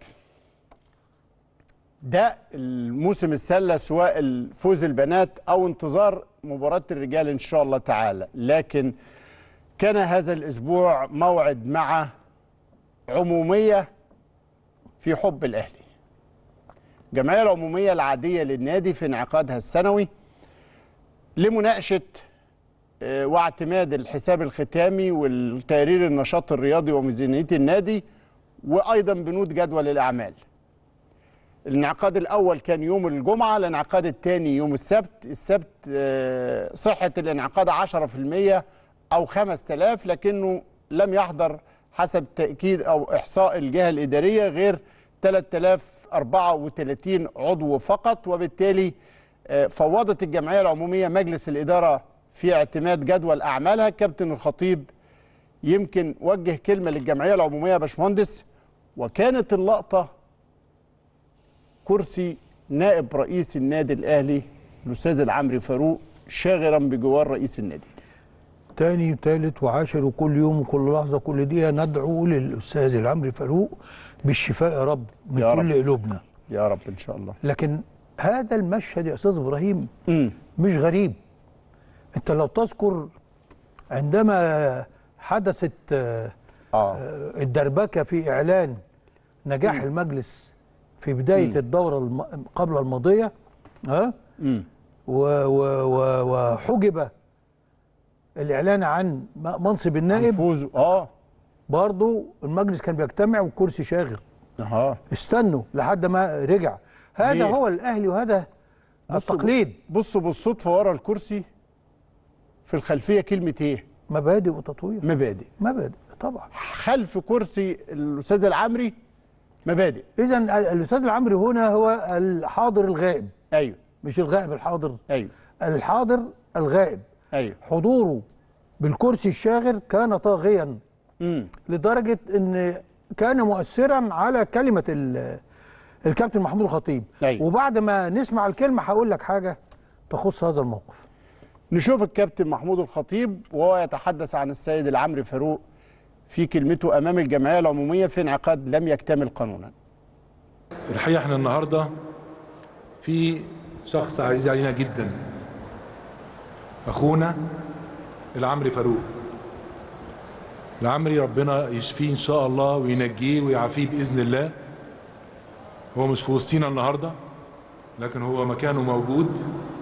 ده الموسم السله سواء الفوز البنات او انتظار مباراه الرجال ان شاء الله تعالى لكن كان هذا الاسبوع موعد مع عموميه في حب الاهلي الجمعيه العموميه العاديه للنادي في انعقادها السنوي لمناقشه آه، واعتماد الحساب الختامي والتقرير النشاط الرياضي وميزانيه النادي وايضا بنود جدول الاعمال الانعقاد الاول كان يوم الجمعه الانعقاد الثاني يوم السبت السبت آه، صحه الانعقاد 10% او 5000 لكنه لم يحضر حسب تاكيد او احصاء الجهه الاداريه غير 3034 عضو فقط وبالتالي آه، فوضت الجمعيه العموميه مجلس الاداره في اعتماد جدول اعمالها كابتن الخطيب يمكن وجه كلمه للجمعيه العموميه يا باشمهندس وكانت اللقطه كرسي نائب رئيس النادي الاهلي الاستاذ العمري فاروق شاغرا بجوار رئيس النادي تاني وتالت وعاشر وكل يوم وكل لحظه كل دقيقه ندعو للاستاذ العمري فاروق بالشفاء يا رب من يا كل رب. قلوبنا يا رب ان شاء الله لكن هذا المشهد يا استاذ ابراهيم امم مش غريب انت لو تذكر عندما حدثت آه، اه آه، الدربكه في اعلان نجاح المجلس في بدايه الدوره الم... قبل الماضيه ها امم و... و... و... وحجب الاعلان عن م- منصب النائب فوزه اه برضه المجلس كان بيجتمع والكرسي شاغر اه استنوا لحد ما رجع هذا ليه؟ هو الاهلي وهذا بصوا- التقليد بصوا بالصدفه ورا الكرسي في الخلفيه كلمه ايه مبادئ وتطوير مبادئ مبادئ طبعا خلف كرسي الاستاذ العمري مبادئ اذا الاستاذ العمري هنا هو الحاضر الغائب ايوه مش الغائب الحاضر ايوه الحاضر الغائب ايوه حضوره بالكرسي الشاغر كان طاغيا امم لدرجه ان كان مؤثرا على كلمه ال- الكابتن محمود الخطيب أيوة. وبعد ما نسمع الكلمه هقول لك حاجه تخص هذا الموقف نشوف الكابتن محمود الخطيب وهو يتحدث عن السيد العمري فاروق في كلمته امام الجمعيه العموميه في انعقاد لم يكتمل قانونا الحقيقه احنا النهارده في شخص عزيز علينا جدا اخونا العمري فاروق العمري ربنا يشفيه ان شاء الله وينجيه ويعافيه باذن الله هو مش في وسطينا النهارده لكن هو مكانه موجود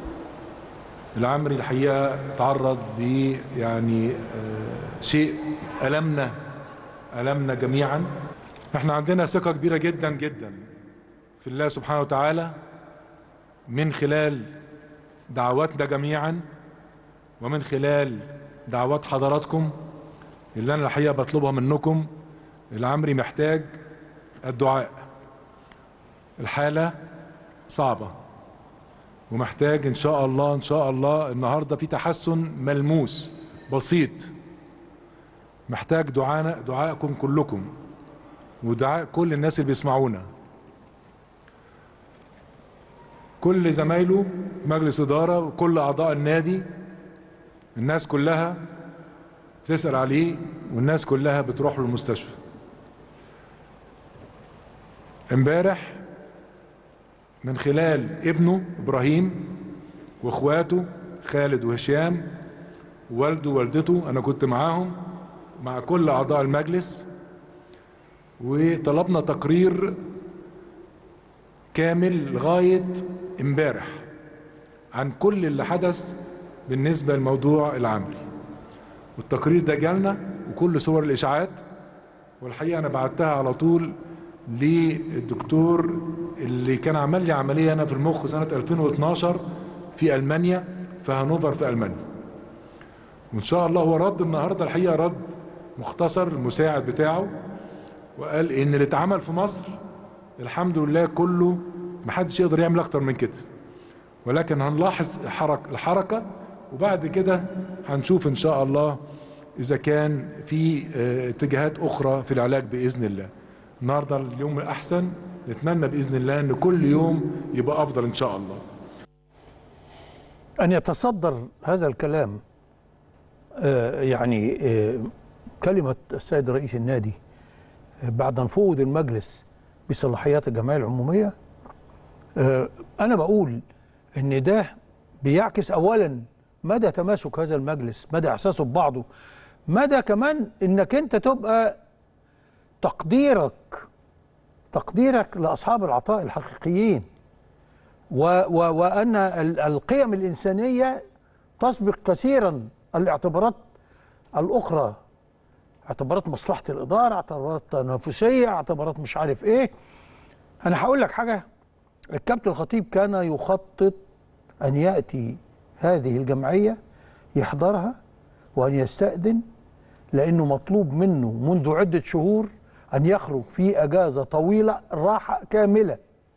العمري الحقيقه تعرض ل يعني آه، شيء المنا المنا جميعا احنا عندنا ثقه كبيره جدا جدا في الله سبحانه وتعالى من خلال دعواتنا جميعا ومن خلال دعوات حضراتكم اللي انا الحقيقه بطلبها منكم العمري محتاج الدعاء الحاله صعبه ومحتاج ان شاء الله ان شاء الله النهارده في تحسن ملموس بسيط محتاج دعانا دعائكم كلكم ودعاء كل الناس اللي بيسمعونا كل زمايله في مجلس إدارة وكل أعضاء النادي الناس كلها بتسأل عليه والناس كلها بتروح له المستشفى امبارح من خلال ابنه إبراهيم واخواته خالد وهشام ووالده ووالدته أنا كنت معاهم مع كل أعضاء المجلس وطلبنا تقرير كامل لغاية امبارح عن كل اللي حدث بالنسبة لموضوع العمري والتقرير ده جالنا وكل صور الإشاعات والحقيقة أنا بعتها على طول للدكتور اللي كان عمل لي عملية أنا في المخ سنة 2012 في ألمانيا في هانوفر في ألمانيا وإن شاء الله هو رد النهاردة الحقيقة رد مختصر المساعد بتاعه وقال ان اللي اتعمل في مصر الحمد لله كله محدش يقدر يعمل اكتر من كده ولكن هنلاحظ حرك الحركه وبعد كده هنشوف ان شاء الله اذا كان في آه، اتجاهات اخرى في العلاج باذن الله النهارده اليوم الاحسن نتمنى باذن الله ان كل يوم يبقى افضل ان شاء الله أن يتصدر هذا الكلام آه، يعني آه، كلمة السيد رئيس النادي آه، بعد نفوذ المجلس بصلاحيات الجمعية العمومية آه، أنا بقول إن ده بيعكس أولا مدى تماسك هذا المجلس مدى إحساسه ببعضه مدى كمان إنك أنت تبقى تقديرك تقديرك لأصحاب العطاء الحقيقيين و و وأن ال- القيم الإنسانية تسبق كثيرا الاعتبارات الأخرى اعتبارات مصلحة الإدارة اعتبارات تنافسية اعتبارات مش عارف إيه أنا هقول لك حاجة الكابتن الخطيب كان يخطط أن يأتي هذه الجمعية يحضرها وأن يستأذن لأنه مطلوب منه منذ عدة شهور أن يخرج في أجازة طويلة راحة كاملة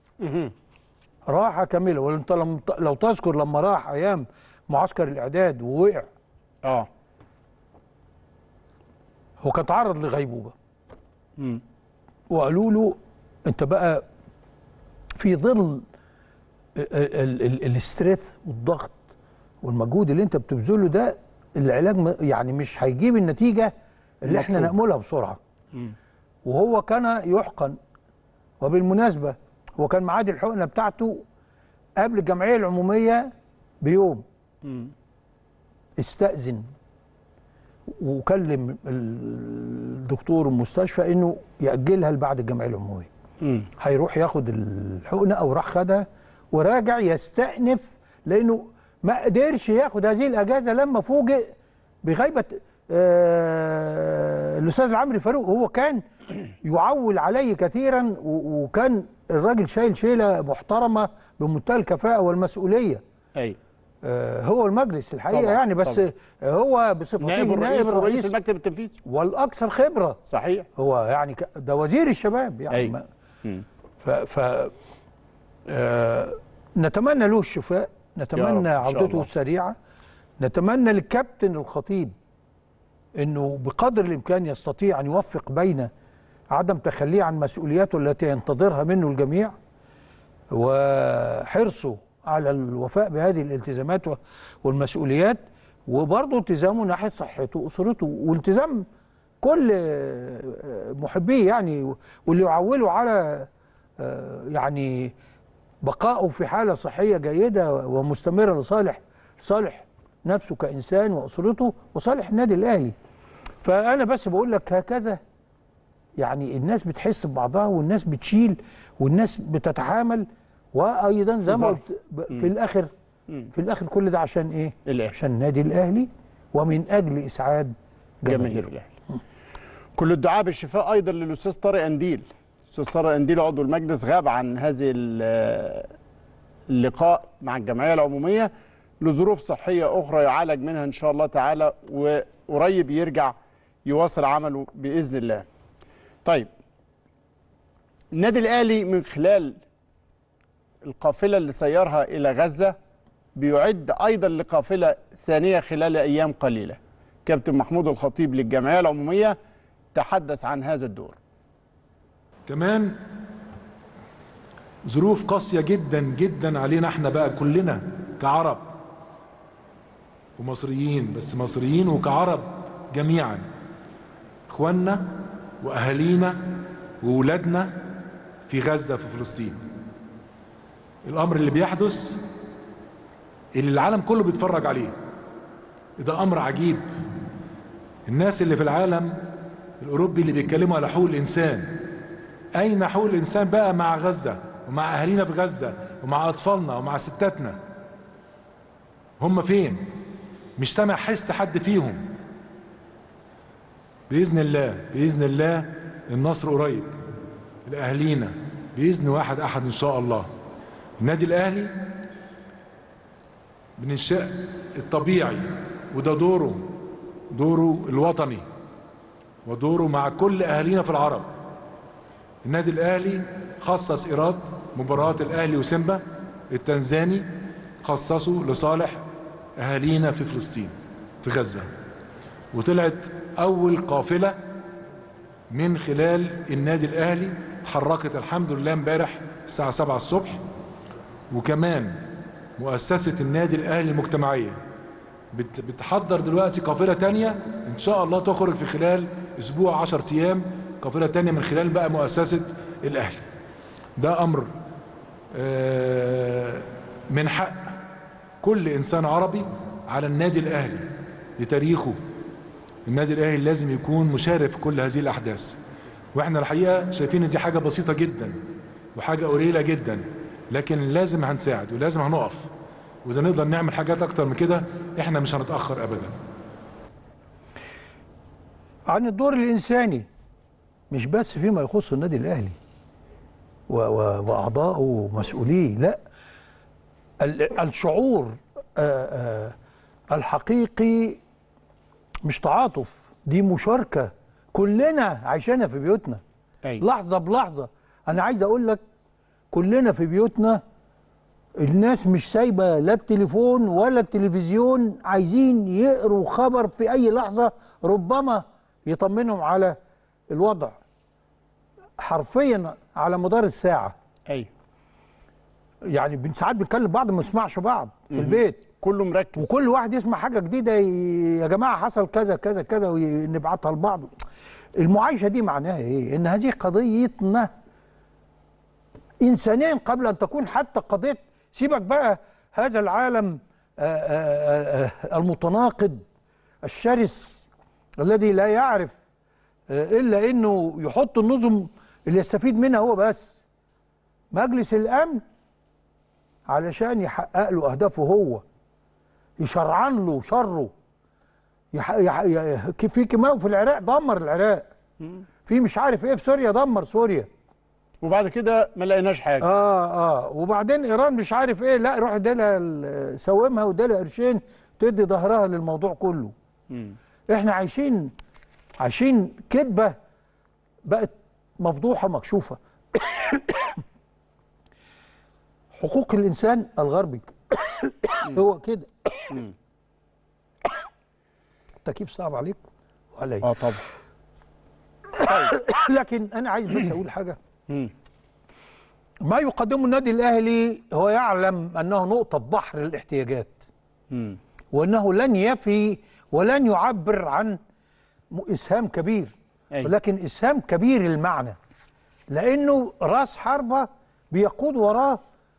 راحة كاملة وانت لم لو تذكر لما راح أيام معسكر الإعداد ووقع اه هو كان تعرض لغيبوبه مم. وقالوا له انت بقى في ظل ال- ال- ال- الاستريث والضغط والمجهود اللي انت بتبذله ده العلاج م- يعني مش هيجيب النتيجه اللي احنا المطلوب. ناملها بسرعه وهو كان يحقن وبالمناسبه هو كان ميعاد الحقنه بتاعته قبل الجمعيه العموميه بيوم استأذن وكلم الدكتور المستشفى انه يأجلها لبعد الجمعيه العموميه مم. هيروح ياخد الحقنه او راح خدها وراجع يستأنف لانه ما قدرش ياخد هذه الاجازه لما فوجئ بغيبه آه، الاستاذ العمري فاروق هو كان يعول عليه كثيرا و- وكان الراجل شايل شيله محترمه بمنتهى الكفاءه والمسؤوليه ايوه آه، هو المجلس الحقيقه طبعاً، يعني بس طبعاً. هو بصفته نائب الرئيس نائب ورئيس الرئيس المكتب التنفيذي والاكثر خبره صحيح هو يعني ك- ده وزير الشباب يعني أيوة. ما مم. ف, ف آه نتمنى له الشفاء يا نتمنى رب، إن شاء عودته الله. السريعه نتمنى للكابتن الخطيب انه بقدر الامكان يستطيع ان يوفق بين عدم تخليه عن مسؤولياته التي ينتظرها منه الجميع وحرصه على الوفاء بهذه الالتزامات و- والمسؤوليات وبرضه التزامه ناحيه صحته واسرته والتزام كل آه، محبيه يعني واللي يعولوا على آه، يعني بقائه في حاله صحيه جيده ومستمره لصالح صالح نفسه كانسان واسرته وصالح النادي الاهلي فانا بس بقول لك هكذا يعني الناس بتحس ببعضها والناس بتشيل والناس بتتحامل وايضا زي ما ظرف. قلت ب- في الاخر في الاخر كل ده عشان ايه؟ الأهلي. عشان النادي الاهلي ومن اجل اسعاد جماهير جماهيره الاهلي كل الدعاء بالشفاء ايضا للاستاذ طارق انديل الاستاذ طارق انديل عضو المجلس غاب عن هذه ال- اللقاء مع الجمعيه العموميه لظروف صحيه اخرى يعالج منها ان شاء الله تعالى وقريب يرجع يواصل عمله باذن الله طيب النادي الاهلي من خلال القافله اللي سيرها الى غزه بيعد ايضا لقافله ثانيه خلال ايام قليله كابتن محمود الخطيب للجمعيه العموميه تحدث عن هذا الدور كمان ظروف قاسية جدا جدا علينا احنا بقى كلنا كعرب ومصريين بس مصريين وكعرب جميعا اخواننا واهالينا وولادنا في غزة في فلسطين الامر اللي بيحدث اللي العالم كله بيتفرج عليه ده امر عجيب الناس اللي في العالم الاوروبي اللي بيتكلموا على حقوق الانسان أين حقوق الإنسان بقى مع غزة ومع أهالينا في غزة ومع أطفالنا ومع ستاتنا هم فين مش سامع حس حد فيهم بإذن الله بإذن الله النصر قريب لأهالينا بإذن واحد أحد إن شاء الله النادي الأهلي من الشيء الطبيعي وده دوره دوره الوطني ودوره مع كل أهالينا في العرب النادي الاهلي خصص ايراد مباراه الاهلي وسيمبا التنزاني خصصه لصالح اهالينا في فلسطين في غزه وطلعت اول قافله من خلال النادي الاهلي اتحركت الحمد لله امبارح الساعه 7 الصبح وكمان مؤسسه النادي الاهلي المجتمعيه بت- بتحضر دلوقتي قافله تانية ان شاء الله تخرج في خلال اسبوع 10 ايام قافله تانية من خلال بقى مؤسسه الاهلي ده امر آه، من حق كل انسان عربي على النادي الاهلي لتاريخه النادي الاهلي لازم يكون مشارك في كل هذه الاحداث واحنا الحقيقه شايفين ان دي حاجه بسيطه جدا وحاجه قليله جدا لكن لازم هنساعد ولازم هنقف واذا نقدر نعمل حاجات اكتر من كده احنا مش هنتاخر ابدا عن الدور الانساني مش بس فيما يخص النادي الاهلي و- و- واعضائه ومسؤوليه لا ال- الشعور آه، آه، الحقيقي مش تعاطف دي مشاركه كلنا عايشينها في بيوتنا أيوة. لحظه بلحظه انا عايز اقول لك كلنا في بيوتنا الناس مش سايبه لا التليفون ولا التلفزيون عايزين يقروا خبر في اي لحظه ربما يطمنهم على الوضع حرفيا على مدار الساعه ايوه يعني بن- ساعات بنكلم بعض ما نسمعش بعض في البيت كله مركز وكل واحد يسمع حاجه جديده ي- يا جماعه حصل كذا كذا كذا ونبعتها لبعض المعايشه دي معناها ايه ان هذه قضيتنا انسانيا قبل ان تكون حتى قضيه سيبك بقى هذا العالم آه، آه، آه، المتناقض الشرس الذي لا يعرف آه، الا انه يحط النظم اللي يستفيد منها هو بس مجلس الامن علشان يحقق له اهدافه هو يشرعن له شره يح... يح... ي- كيف في كيماوي في العراق دمر العراق في مش عارف ايه في سوريا دمر سوريا وبعد كده ما لقيناش حاجه اه اه وبعدين ايران مش عارف ايه لا روح اديلها ال- سومها واديلها قرشين تدي ظهرها للموضوع كله مم. احنا عايشين عايشين كذبه بقت مفضوحه مكشوفه حقوق الانسان الغربي هو كده التكييف صعب عليك وعليا اه طبعا لكن انا عايز بس اقول حاجه مم. ما يقدمه النادي الاهلي هو يعلم انه نقطه بحر الاحتياجات مم. وانه لن يفي ولن يعبر عن م- اسهام كبير أيوة. ولكن اسهام كبير المعنى لانه راس حربه بيقود وراه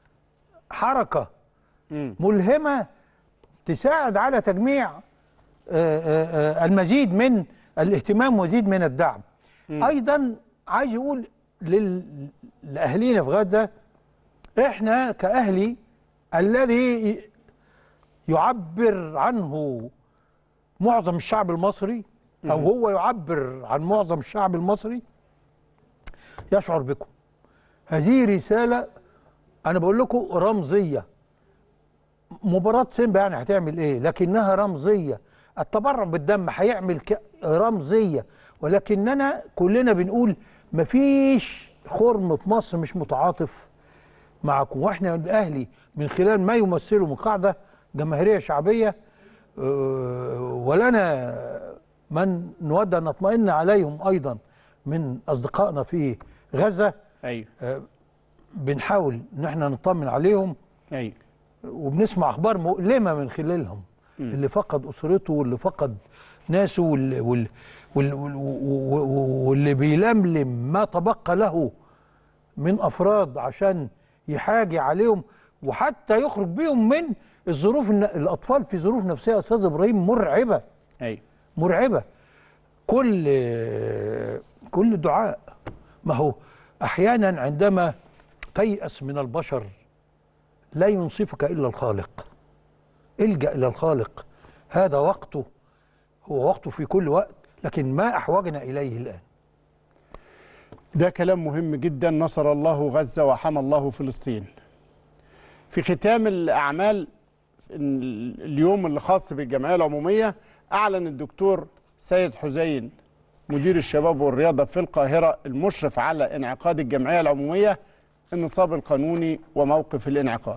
حركه مم. ملهمه تساعد على تجميع آه، آه، آه، المزيد من الاهتمام ومزيد من الدعم ايضا عايز يقول لل- لاهالينا في غزه احنا كاهلي الذي يعبر عنه معظم الشعب المصري او هو يعبر عن معظم الشعب المصري يشعر بكم هذه رساله انا بقول لكم رمزيه مباراة سيمبا يعني هتعمل ايه لكنها رمزية التبرع بالدم هيعمل ك... رمزية ولكننا كلنا بنقول مفيش خرم في مصر مش متعاطف معكم واحنا الاهلي من خلال ما يمثله من قاعدة جماهيرية شعبية آه، ولنا من نود ان نطمئن عليهم ايضا من اصدقائنا في غزة ايوه بنحاول ان احنا نطمن عليهم ايوه وبنسمع اخبار مؤلمه من خلالهم اللي فقد اسرته واللي فقد ناسه واللي, واللي, واللي, واللي بيلملم ما تبقى له من افراد عشان يحاجي عليهم وحتى يخرج بيهم من الظروف الن- الاطفال في ظروف نفسيه يا استاذ ابراهيم مرعبه ايوه مرعبه كل كل دعاء ما هو احيانا عندما تيأس من البشر لا ينصفك الا الخالق الجأ الى الخالق هذا وقته هو وقته في كل وقت لكن ما احوجنا اليه الان ده كلام مهم جدا نصر الله غزة وحمى الله فلسطين في ختام الأعمال اليوم اللي خاص بالجمعية العمومية أعلن الدكتور سيد حسين مدير الشباب والرياضة في القاهرة المشرف على انعقاد الجمعية العمومية النصاب القانوني وموقف الانعقاد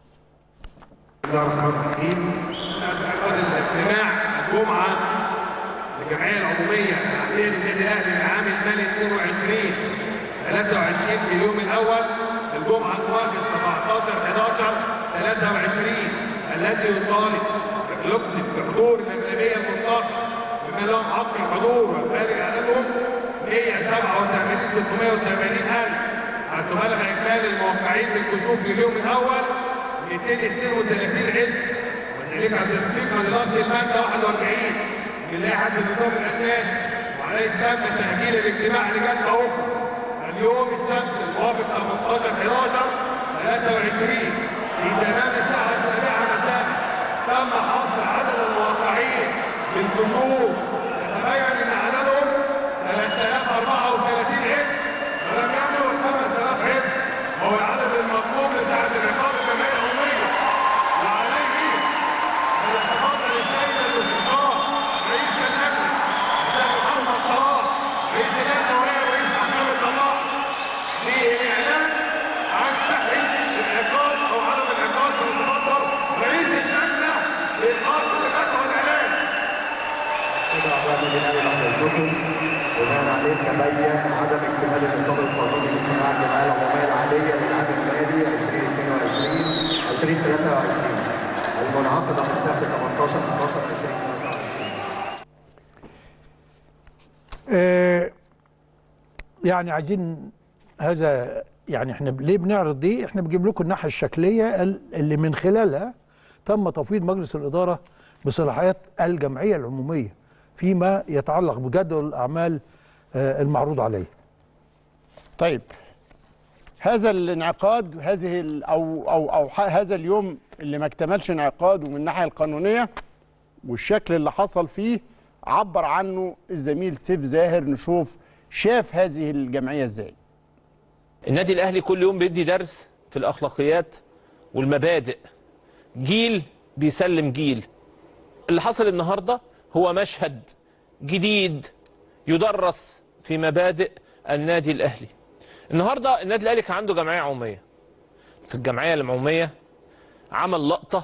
بسم الله الرحمن الرحيم انعقاد الاجتماع الجمعه للجمعيه العموميه العاديه للنادي الاهلي العام المالي 22 23 في اليوم الاول الجمعه الموافق 17 11 23 الذي يطالب يطلب بحضور الاغلبيه المطلقه بما لهم حق الحضور والبالغ عددهم 187 680 الف حيث بلغ اجمالي الموقعين بالكشوف في اليوم الاول 232 علم وذلك تطبيقا لنص الماده 41 من لائحه النظام الاساسي وعليه تم تاجيل الاجتماع لجلسه اخرى اليوم السبت الموافق 18 11 23 في تمام الساعه السابعه مساء تم حصر عدد الموقعين بالكشوف يتبين ان عددهم 3034 علم ولم يبلغ 5000 علم وهو العدد المطلوب لساعه انعقاد الجمعيه العموميه وعليه ان يتفضل السيد المستشار رئيس المجلس الاستاذ محمد صلاح رئيس اللجنه ورئيس محكمه الله لاعلان عن صحه الانعقاد او عدم الانعقاد فليتفضل رئيس اللجنه لإلقاء الفتوى والاعلان 2023 المنعقدة في سنة 18 11 2023 آه، يعني عايزين هذا يعني احنا ليه بنعرض دي احنا بنجيب لكم الناحيه الشكليه ال- اللي من خلالها تم تفويض مجلس الاداره بصلاحيات الجمعيه العموميه فيما يتعلق بجدول الاعمال آه، المعروض عليه طيب هذا الانعقاد هذه ال- او او او ح- هذا اليوم اللي ما اكتملش انعقاده من الناحيه القانونيه والشكل اللي حصل فيه عبر عنه الزميل سيف زاهر نشوف شاف هذه الجمعيه ازاي النادي الاهلي كل يوم بيدي درس في الاخلاقيات والمبادئ جيل بيسلم جيل اللي حصل النهارده هو مشهد جديد يدرس في مبادئ النادي الاهلي النهارده النادي الاهلي كان عنده جمعيه عموميه في الجمعيه العموميه عمل لقطه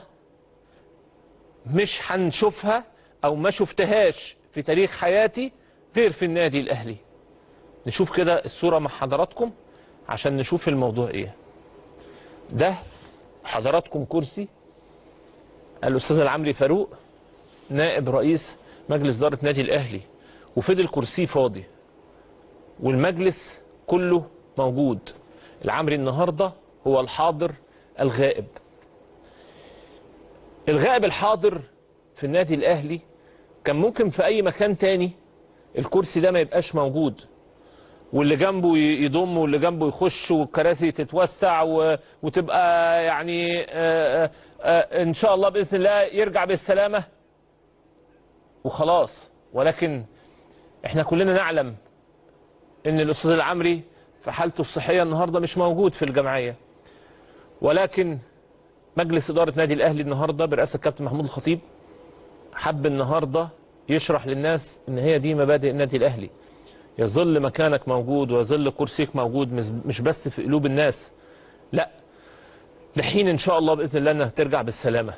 مش هنشوفها او ما شفتهاش في تاريخ حياتي غير في النادي الاهلي نشوف كده الصوره مع حضراتكم عشان نشوف الموضوع ايه ده حضراتكم كرسي الاستاذ العمري فاروق نائب رئيس مجلس اداره نادي الاهلي وفضل كرسيه فاضي والمجلس كله موجود العمري النهارده هو الحاضر الغائب الغائب الحاضر في النادي الاهلي كان ممكن في اي مكان تاني الكرسي ده ما يبقاش موجود واللي جنبه ي- يضم واللي جنبه يخش والكراسي تتوسع و... وتبقى يعني آه، آه، آه، ان شاء الله باذن الله يرجع بالسلامه وخلاص ولكن احنا كلنا نعلم ان الاستاذ العمري في حالته الصحيه النهارده مش موجود في الجمعيه ولكن مجلس اداره نادي الاهلي النهارده برئاسه الكابتن محمود الخطيب حب النهارده يشرح للناس ان هي دي مبادئ النادي الاهلي يظل مكانك موجود ويظل كرسيك موجود مش- مش بس في قلوب الناس لا لحين ان شاء الله باذن الله انها ترجع بالسلامه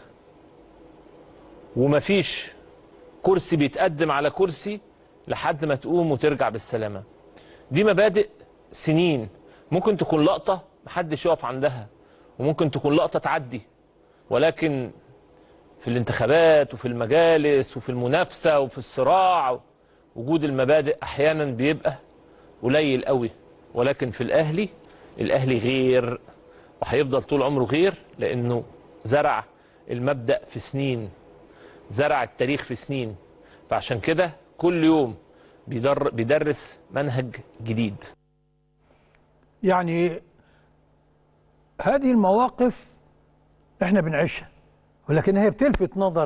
ومفيش كرسي بيتقدم على كرسي لحد ما تقوم وترجع بالسلامه دي مبادئ سنين ممكن تكون لقطه محدش يقف عندها وممكن تكون لقطه تعدي ولكن في الانتخابات وفي المجالس وفي المنافسه وفي الصراع وجود المبادئ احيانا بيبقى قليل قوي ولكن في الاهلي الاهلي غير وهيفضل طول عمره غير لانه زرع المبدا في سنين زرع التاريخ في سنين فعشان كده كل يوم بيدر بيدرس منهج جديد يعني هذه المواقف احنا بنعيشها ولكن هي بتلفت نظر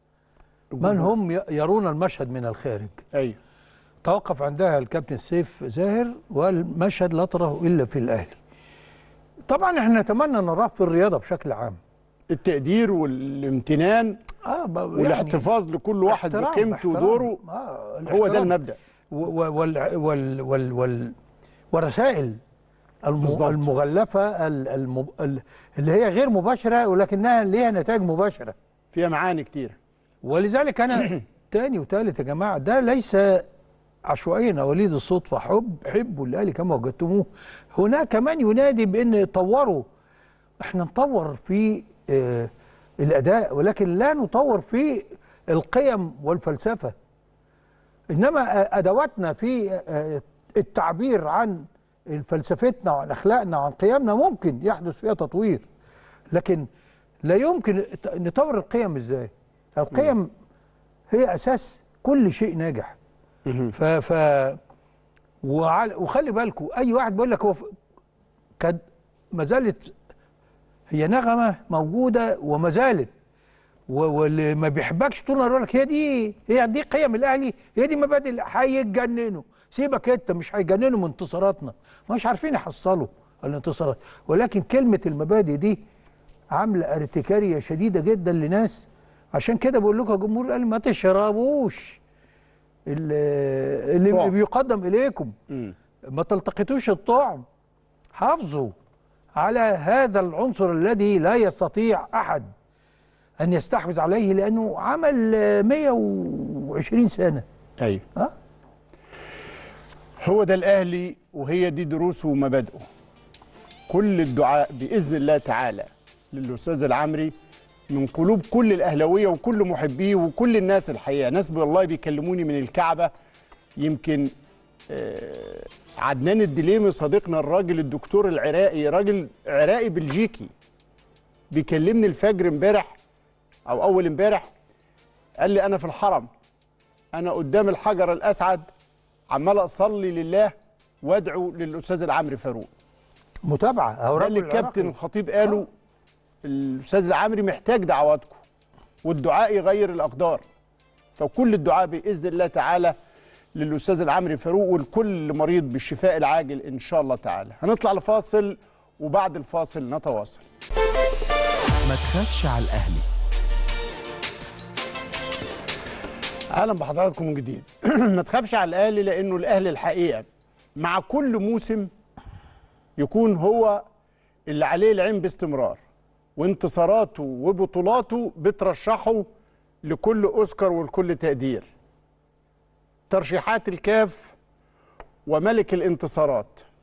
من هم ي- يرون المشهد من الخارج ايوه توقف عندها الكابتن سيف زاهر والمشهد لا تراه الا في الاهلي طبعا احنا نتمنى نراه في الرياضه بشكل عام التقدير والامتنان اه ب- يعني والاحتفاظ لكل واحد احترام- بقيمته احترام. ودوره آه هو ده الاحترام. المبدا و- و- وال وال وال وال والرسائل الم- بالظبط. المغلفه ال- الم- ال- اللي هي غير مباشره ولكنها ليها نتائج مباشره فيها معاني كتير ولذلك انا تاني وتالت يا جماعه ده ليس عشوائيا أو وليد الصدفه حب حبوا الاهلي كما وجدتموه هناك من ينادي بان طوروا احنا نطور في آه الاداء ولكن لا نطور في القيم والفلسفه انما آه، ادواتنا في آه، التعبير عن فلسفتنا وعن اخلاقنا وعن قيمنا ممكن يحدث فيها تطوير لكن لا يمكن نطور القيم ازاي القيم هي اساس كل شيء ناجح ف ف وعل... وخلي بالكم اي واحد بيقول لك هو ف... كان ما زالت هي نغمه موجوده وما زالت و- واللي ما بيحبكش طول النهار يقول لك هي دي هي دي قيم الاهلي هي دي مبادئ ال- هيتجننوا سيبك انت مش هيجننوا من انتصاراتنا مش عارفين يحصلوا الانتصارات ولكن كلمه المبادئ دي عامله ارتكاريه شديده جدا لناس عشان كده بقول لكم يا جمهور الاهلي ما تشربوش ال- اللي طعم. بيقدم اليكم مم. ما تلتقطوش الطعم حافظوا على هذا العنصر الذي لا يستطيع احد ان يستحوذ عليه لانه عمل آه، 120 سنه ايوه ها هو ده الاهلي وهي دي دروسه ومبادئه كل الدعاء باذن الله تعالى للاستاذ العمري من قلوب كل الاهلاويه وكل محبيه وكل الناس الحقيقه ناس والله بيكلموني من الكعبه يمكن آه، عدنان الدليمي صديقنا الراجل الدكتور العراقي راجل عراقي بلجيكي بيكلمني الفجر امبارح او اول امبارح قال لي انا في الحرم انا قدام الحجر الاسعد عمال اصلي لله وادعو للاستاذ العمري فاروق متابعه اهو ده اللي رجل الكابتن عراقي. الخطيب قاله الاستاذ العمري محتاج دعواتكم والدعاء يغير الاقدار فكل الدعاء باذن الله تعالى للاستاذ العمري فاروق والكل مريض بالشفاء العاجل ان شاء الله تعالى هنطلع لفاصل وبعد الفاصل نتواصل ما تخافش على الأهلي اهلا بحضراتكم من جديد ما تخافش على الاهلي لانه الاهلي الحقيقه مع كل موسم يكون هو اللي عليه العين باستمرار وانتصاراته وبطولاته بترشحه لكل اوسكار ولكل تقدير ترشيحات الكاف وملك الانتصارات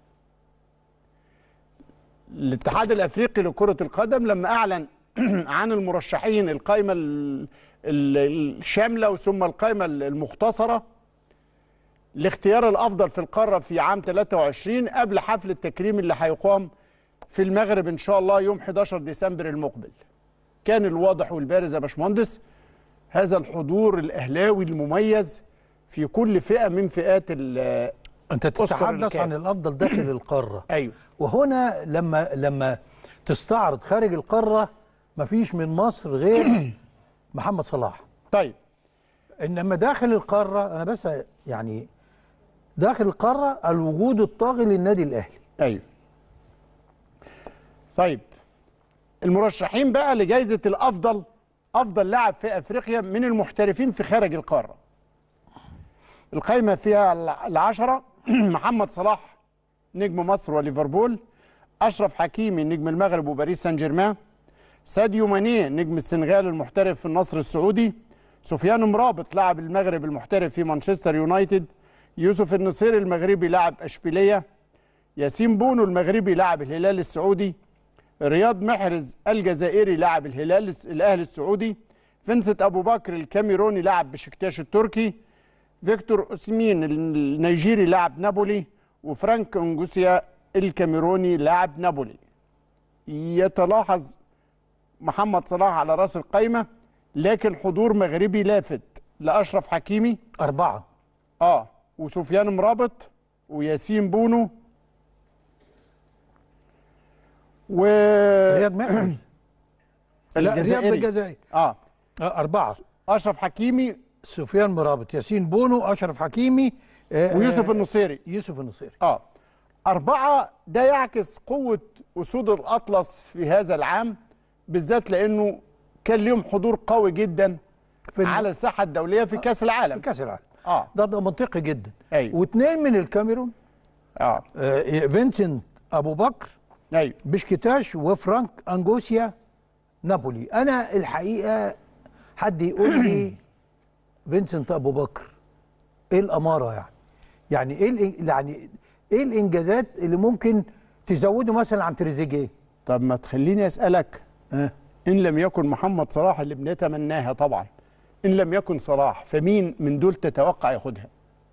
الاتحاد الافريقي لكره القدم لما اعلن عن المرشحين القائمه ال- ال- الشامله ثم القائمه المختصره لاختيار الافضل في القاره في عام 23 قبل حفل التكريم اللي هيقام في المغرب ان شاء الله يوم 11 ديسمبر المقبل. كان الواضح والبارز يا باشمهندس هذا الحضور الاهلاوي المميز في كل فئه من فئات ال- انت أوسكار تتحدث الكاف. عن الافضل داخل القاره ايوه وهنا لما لما تستعرض خارج القاره مفيش من مصر غير محمد صلاح طيب انما داخل القاره انا بس يعني داخل القاره الوجود الطاغي للنادي الاهلي ايوه طيب المرشحين بقى لجائزه الافضل افضل لاعب في افريقيا من المحترفين في خارج القاره القائمه فيها الع- العشره محمد صلاح نجم مصر وليفربول اشرف حكيمي نجم المغرب وباريس سان جيرمان ساديو ماني نجم السنغال المحترف في النصر السعودي سفيان مرابط لاعب المغرب المحترف في مانشستر يونايتد يوسف النصيري المغربي لاعب اشبيليه ياسين بونو المغربي لاعب الهلال السعودي رياض محرز الجزائري لاعب الهلال الس- الاهلي السعودي فينسنت ابو بكر الكاميروني لاعب بشكتاش التركي فيكتور اوسمين النيجيري لاعب نابولي وفرانك انجوسيا الكاميروني لاعب نابولي يتلاحظ محمد صلاح على راس القايمه لكن حضور مغربي لافت لاشرف حكيمي اربعه اه وسفيان مرابط وياسين بونو و رياض محرز لا رياض الجزائري الجزائري اه آه، اربعه اشرف حكيمي سفيان مرابط ياسين بونو اشرف حكيمي آه، ويوسف آه، النصيري يوسف النصيري اه أربعة ده يعكس قوة أسود الأطلس في هذا العام بالذات لأنه كان ليهم حضور قوي جدا في الم- على الساحة الدولية في كأس في العالم كاس العالم اه ده, ده منطقي جدا أيوه واثنين من الكاميرون اه آه، فينسنت ابو بكر أيوه بشكتاش وفرانك انجوسيا نابولي انا الحقيقه حد يقول لي فينسنت ابو بكر ايه الاماره يعني يعني ايه الإن- يعني ايه الانجازات اللي ممكن تزوده مثلا عن تريزيجيه طب ما تخليني أسألك اه إن لم يكن محمد صلاح اللي بنتمناها طبعا إن لم يكن صلاح فمين من دول تتوقع ياخدها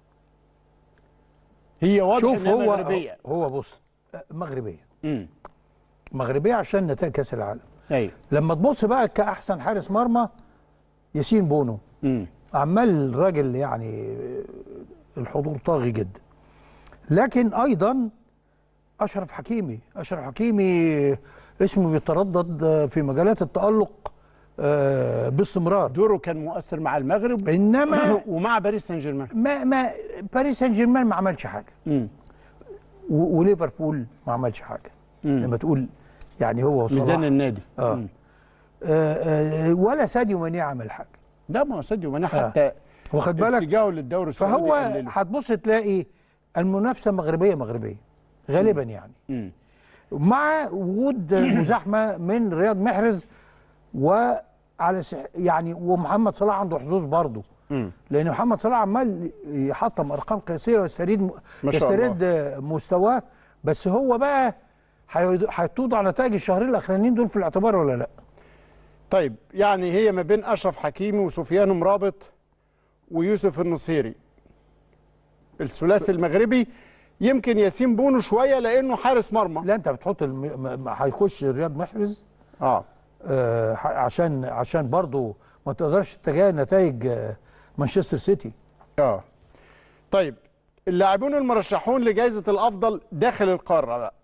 هي واضح شوف إنها هو مغربية هو بص آه، مغربيه امم مغربيه عشان نتائج كاس العالم أيوه لما تبص بقى كاحسن حارس مرمى ياسين بونو امم عمال الراجل يعني الحضور طاغي جدا لكن ايضا اشرف حكيمي اشرف حكيمي اسمه بيتردد في مجالات التالق آه، باستمرار دوره كان مؤثر مع المغرب انما ومع باريس سان جيرمان ما ما باريس سان جيرمان ما عملش حاجه امم و- وليفربول ما عملش حاجه مم. لما تقول يعني هو وصلاح ميزان النادي آه. مم. آه، آه، ولا ساديو ماني عمل حاجه لا ما هو ساديو ماني آه. حتى واخد بالك اتجاهه للدوري السعودي فهو قلله. هتبص تلاقي المنافسه مغربيه مغربيه غالبا يعني مم. مع وجود مزاحمه من رياض محرز وعلى سح يعني ومحمد صلاح عنده حظوظ برضه مم. لان محمد صلاح عمال يحطم ارقام قياسيه ويستريد ما شاء يسترد مستواه بس هو بقى هيد- هتوضع نتائج الشهرين الاخرانيين دول في الاعتبار ولا لا؟ طيب يعني هي ما بين اشرف حكيمي وسفيان مرابط ويوسف النصيري الثلاثي المغربي يمكن ياسين بونو شويه لانه حارس مرمى لا انت بتحط الم... م- م- هيخش رياض محرز اه آه ح- عشان عشان برضه ما تقدرش تتجاهل نتائج آه، مانشستر سيتي اه طيب اللاعبون المرشحون لجائزة الأفضل داخل القارة بقى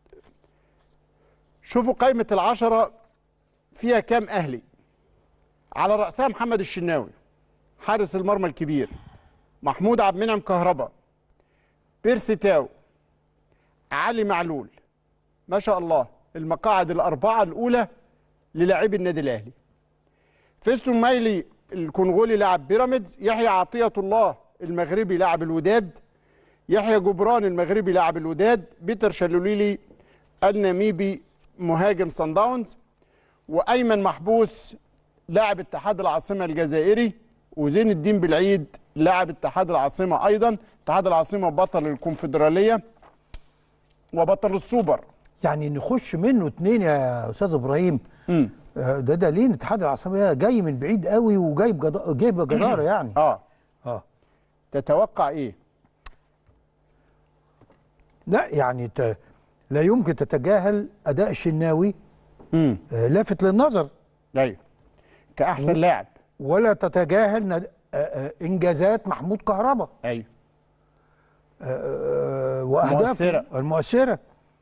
شوفوا قائمة العشرة فيها كام أهلي على رأسها محمد الشناوي حارس المرمى الكبير محمود عبد المنعم كهربا بيرسي تاو علي معلول ما شاء الله المقاعد الأربعة الأولى للاعبي النادي الأهلي فيستون مايلي الكونغولي لاعب بيراميدز يحيى عطية الله المغربي لاعب الوداد يحيى جبران المغربي لاعب الوداد بيتر شالوليلي الناميبي مهاجم صن داونز وايمن محبوس لاعب اتحاد العاصمه الجزائري وزين الدين بالعيد لاعب اتحاد العاصمه ايضا اتحاد العاصمه بطل الكونفدراليه وبطل السوبر يعني نخش منه اتنين يا استاذ ابراهيم امم آه، ده دليل اتحاد العاصمه جاي من بعيد قوي وجايب جدا جايب جداره يعني اه اه تتوقع ايه لا يعني ت... لا يمكن تتجاهل اداء الشناوي امم آه، لافت للنظر ايوه كاحسن لاعب ولا تتجاهل ند... آه، آه، انجازات محمود كهربا ايوه آه، واهدافه مؤثرة. المؤثره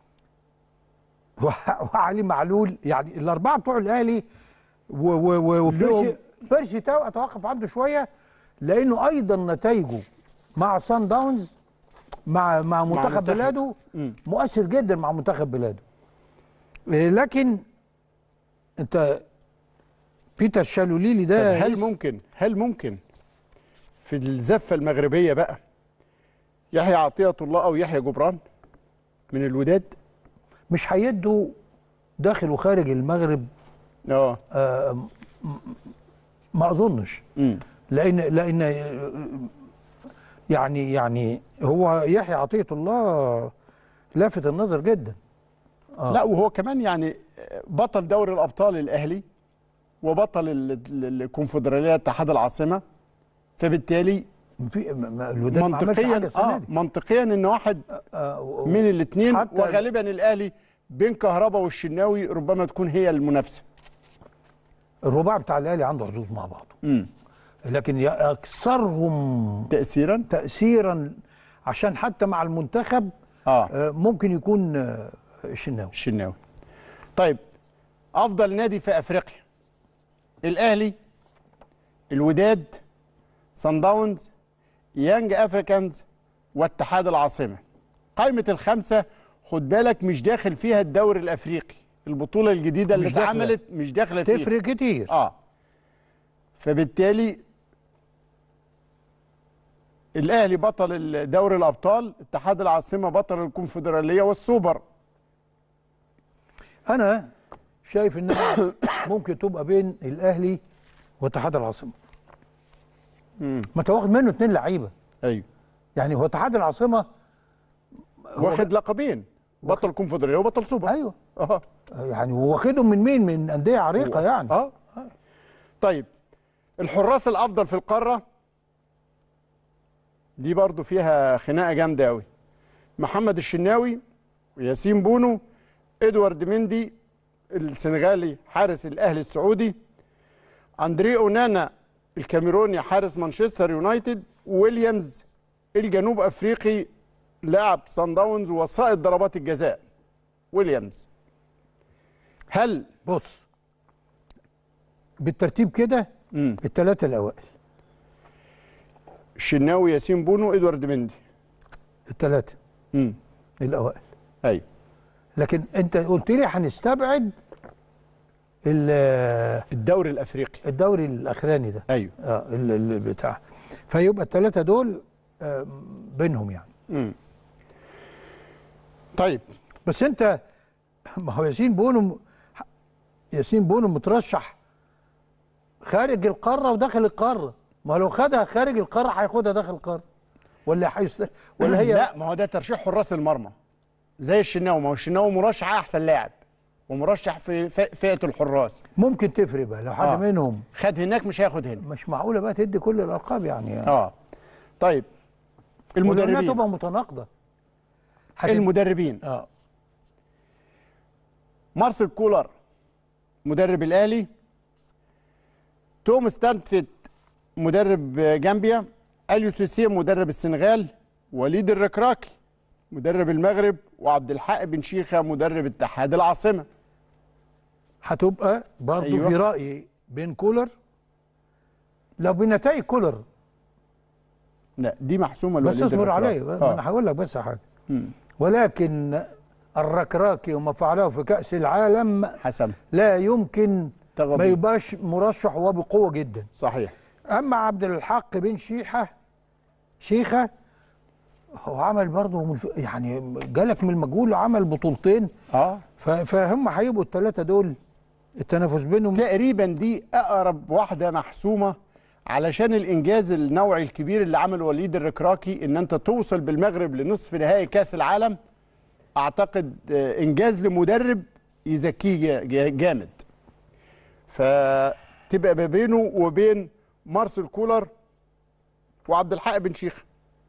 وع- وعلي معلول يعني الاربعه بتوع الاهلي و- و- و- وبيرسي لهم- بيرسي تاو اتوقف عنده شويه لانه ايضا نتائجه مع سان داونز مع مع منتخب منتخب. بلاده مم. مؤثر جدا مع منتخب بلاده إيه، لكن انت بيتر شالوليلي طب ده هل لسه- ممكن هل ممكن في الزفه المغربيه بقى يحيى عطيه الله او يحيى جبران من الوداد مش هيدوا داخل وخارج المغرب اه آه، م- م- ما اظنش امم لان لان آه، يعني يعني هو يحيى عطيه الله لافت النظر جدا آه. لا وهو كمان يعني بطل دوري الابطال الاهلي وبطل ال- ال- الكونفدراليه اتحاد العاصمه فبالتالي في م- م- الوداد ما عملش حاجه منطقيا السنه اه دي منطقيا ان واحد آه، و- من الاثنين حتى- وغالبا الاهلي بين كهربا والشناوي ربما تكون هي المنافسه الرباع بتاع الاهلي عنده حظوظ مع بعضه امم لكن ي- اكثرهم تاثيرا تاثيرا عشان حتى مع المنتخب اه آه، ممكن يكون آه، الشناوي الشناوي طيب افضل نادي في افريقيا الاهلي الوداد صن داونز يانج افريكانز واتحاد العاصمه قائمه الخمسه خد بالك مش داخل فيها الدوري الافريقي البطوله الجديده اللي مش داخلة. اتعملت مش داخله فيها تفرق كتير اه فبالتالي الاهلي بطل دوري الابطال اتحاد العاصمه بطل الكونفدراليه والسوبر انا شايف انها ممكن تبقى بين الاهلي واتحاد العاصمه مم. ما انت واخد منه اتنين لعيبه ايوه يعني هو اتحاد العاصمه هو واخد لقبين بطل كونفدراليه وبطل سوبر ايوه اه يعني هو واخدهم من مين من انديه عريقه يعني اه طيب الحراس الافضل في القاره دي برضو فيها خناقه جامده قوي محمد الشناوي وياسين بونو ادوارد مندي السنغالي حارس الاهلي السعودي اندري اونانا الكاميروني حارس مانشستر يونايتد ويليامز الجنوب افريقي لاعب سان داونز وسائط ضربات الجزاء ويليامز هل بص بالترتيب كده مم. الثلاثه الاوائل الشناوي ياسين بونو ادوارد مندي الثلاثه امم الاوائل ايوه لكن انت قلت لي هنستبعد ال- الدوري الافريقي الدوري الاخراني ده ايوه اه ال- ال- بتاع فيبقى الثلاثه دول آه، بينهم يعني امم طيب بس انت ما هو ياسين بونو ياسين بونو مترشح خارج القاره وداخل القاره ما هو لو خدها خارج القاره هياخدها داخل القاره ولا هيست... ولا هي لا ما هو ده ترشيح حراس المرمى زي الشناوي ما هو الشناوي مرشح احسن لاعب ومرشح في ف- فئه الحراس ممكن تفرق بقى لو حد آه. منهم خد هناك مش هياخد هنا مش معقوله بقى تدي كل الالقاب يعني اه طيب المدربين المدربين تبقى متناقضه هتبقى- المدربين اه مارسيل كولر مدرب الاهلي توم ستانفيد مدرب جامبيا اليو سيسي مدرب السنغال وليد الركراكي مدرب المغرب وعبد الحق بن شيخه مدرب اتحاد العاصمه هتبقى برضه أيوة. أيوة. في رايي بين كولر لو بنتائج كولر لا دي محسومه بس لوليد اصبر الركراكي. عليا بقى، ما انا آه. هقول لك بس حاجه مم. ولكن الركراكي وما فعله في كاس العالم حسن لا يمكن ما تغضب يبقاش مرشح وبقوه جدا صحيح اما عبد الحق بن شيحه شيخه هو عمل برضه من الف- يعني جالك من المجهول وعمل بطولتين اه ف- فهم هيبقوا الثلاثه دول التنافس بينهم تقريبا دي اقرب واحده محسومه علشان الانجاز النوعي الكبير اللي عمله وليد الركراكي ان انت توصل بالمغرب لنصف نهائي كاس العالم اعتقد آه، انجاز لمدرب يزكيه جا- جا- جامد فتبقى ما بينه وبين مارسيل كولر وعبد الحق بن شيخ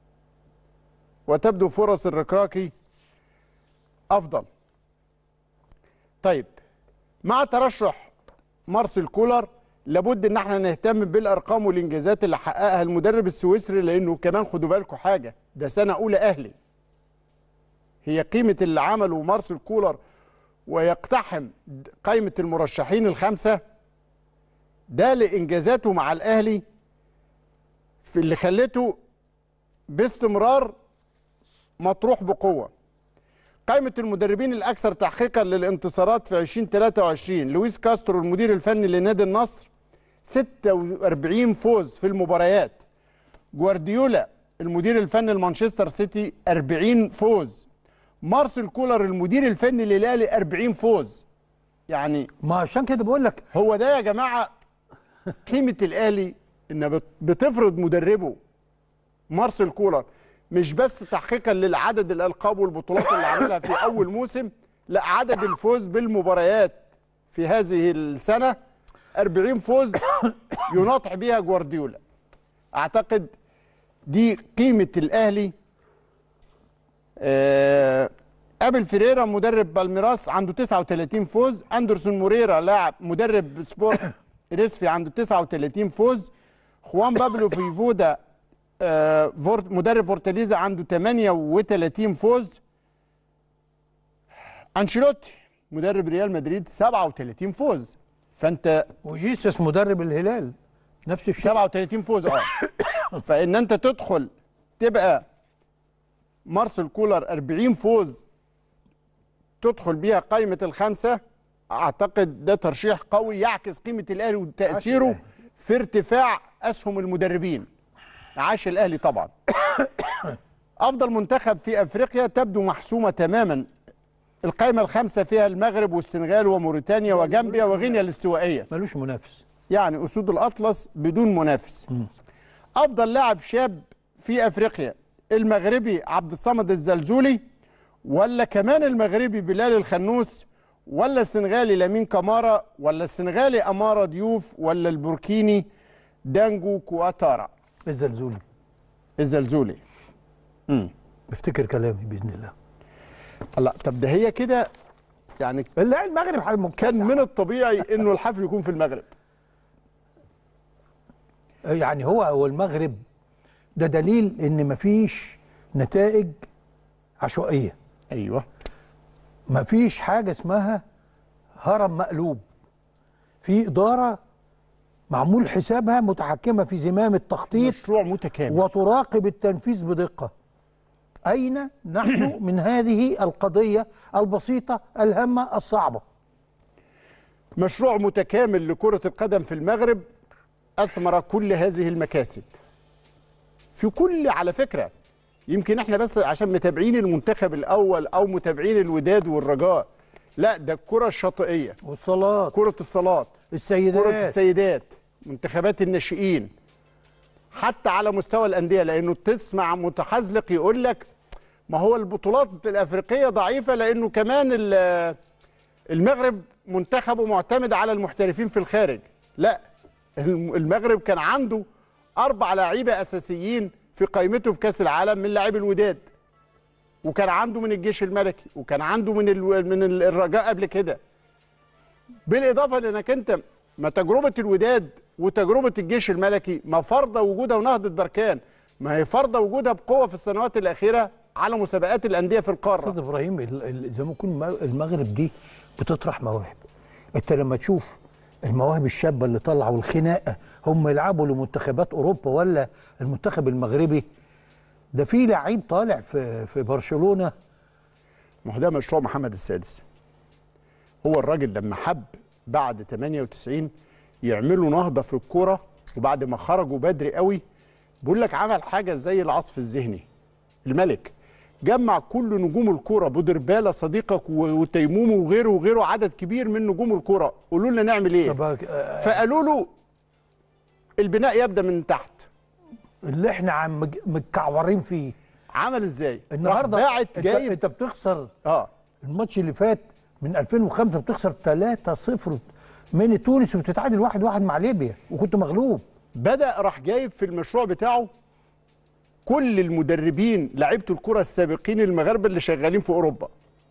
وتبدو فرص الركراكي افضل طيب مع ترشح مارسيل كولر لابد ان احنا نهتم بالارقام والانجازات اللي حققها المدرب السويسري لانه كمان خدوا بالكم حاجه ده سنه اولى اهلي هي قيمه اللي عمله مارسيل كولر ويقتحم قائمه المرشحين الخمسه ده لانجازاته مع الاهلي في اللي خلته باستمرار مطروح بقوه قائمة المدربين الأكثر تحقيقا للانتصارات في 2023 لويس كاسترو المدير الفني لنادي النصر 46 فوز في المباريات جوارديولا المدير الفني لمانشستر سيتي 40 فوز مارسيل كولر المدير الفني للأهلي 40 فوز يعني ما عشان كده بقول لك هو ده يا جماعة قيمة الأهلي إن بت- بتفرض مدربه مارسيل كولر مش بس تحقيقا للعدد الألقاب والبطولات اللي عملها في أول موسم لا عدد الفوز بالمباريات في هذه السنة 40 فوز يناطح بها جوارديولا أعتقد دي قيمة الأهلي آه، ابل فيريرا مدرب بالميراس عنده 39 فوز اندرسون موريرا لاعب مدرب سبورت ريسفي عنده 39 فوز خوان بابلو فيفودا آه، فورت مدرب فورتاليزا عنده 38 فوز انشيلوتي مدرب ريال مدريد 37 فوز فانت وجيسس مدرب الهلال نفس الشيء 37 فوز اه فان انت تدخل تبقى مارسيل كولر 40 فوز تدخل بيها قائمه الخمسه اعتقد ده ترشيح قوي يعكس قيمه الاهلي وتاثيره في ارتفاع اسهم المدربين عاش الاهلي طبعا افضل منتخب في افريقيا تبدو محسومه تماما القائمه الخامسه فيها المغرب والسنغال وموريتانيا وجامبيا وغينيا الاستوائيه ملوش منافس يعني اسود الاطلس بدون منافس افضل لاعب شاب في افريقيا المغربي عبد الصمد الزلزولي ولا كمان المغربي بلال الخنوس ولا السنغالي لامين كمارا ولا السنغالي امارا ديوف ولا البوركيني دانجو كواتارا الزلزولي الزلزولي افتكر كلامي باذن الله لا طب ده هي كده يعني لا المغرب حاجه كان من الطبيعي انه الحفل يكون في المغرب يعني هو هو المغرب ده دليل ان مفيش نتائج عشوائيه ايوه مفيش حاجه اسمها هرم مقلوب في اداره معمول حسابها متحكمه في زمام التخطيط مشروع متكامل وتراقب التنفيذ بدقه اين نحن من هذه القضيه البسيطه الهامه الصعبه مشروع متكامل لكرة القدم في المغرب أثمر كل هذه المكاسب في كل على فكرة يمكن احنا بس عشان متابعين المنتخب الأول أو متابعين الوداد والرجاء لا ده الكرة الشاطئية والصلاه كرة الصالات السيدات كرة السيدات منتخبات الناشئين حتى على مستوى الأندية لأنه تسمع متحزلق يقول لك ما هو البطولات الافريقيه ضعيفه لانه كمان ال- المغرب منتخبه معتمد على المحترفين في الخارج لا الم- المغرب كان عنده اربع لعيبه اساسيين في قائمته في كاس العالم من لاعبي الوداد وكان عنده من الجيش الملكي وكان عنده من ال- من ال- الرجاء قبل كده بالاضافه لانك انت ما تجربه الوداد وتجربه الجيش الملكي ما فرض وجودها ونهضه بركان ما هي فرض وجودها بقوه في السنوات الاخيره على مسابقات الانديه في القاره استاذ ابراهيم ال- ال- زي ما يكون الم- المغرب دي بتطرح مواهب انت لما تشوف المواهب الشابه اللي طالعه والخناقه هم يلعبوا لمنتخبات اوروبا ولا المنتخب المغربي ده في لعيب طالع في في برشلونه ما هو ده مشروع محمد السادس هو الراجل لما حب بعد 98 يعملوا نهضه في الكوره وبعد ما خرجوا بدري قوي بيقول لك عمل حاجه زي العصف الذهني الملك جمع كل نجوم الكوره بودربالا صديقك و- وتيموم وغيره وغيره عدد كبير من نجوم الكوره قولوا لنا نعمل ايه طب آه، فقالوا له البناء يبدا من تحت اللي احنا عم مج- متكعورين فيه عمل ازاي النهارده راح باعت انت, جايب انت بتخسر اه الماتش اللي فات من 2005 بتخسر 3-0 من تونس وبتتعادل 1-1 واحد واحد مع ليبيا وكنت مغلوب بدا راح جايب في المشروع بتاعه كل المدربين لعيبه الكره السابقين المغاربه اللي شغالين في اوروبا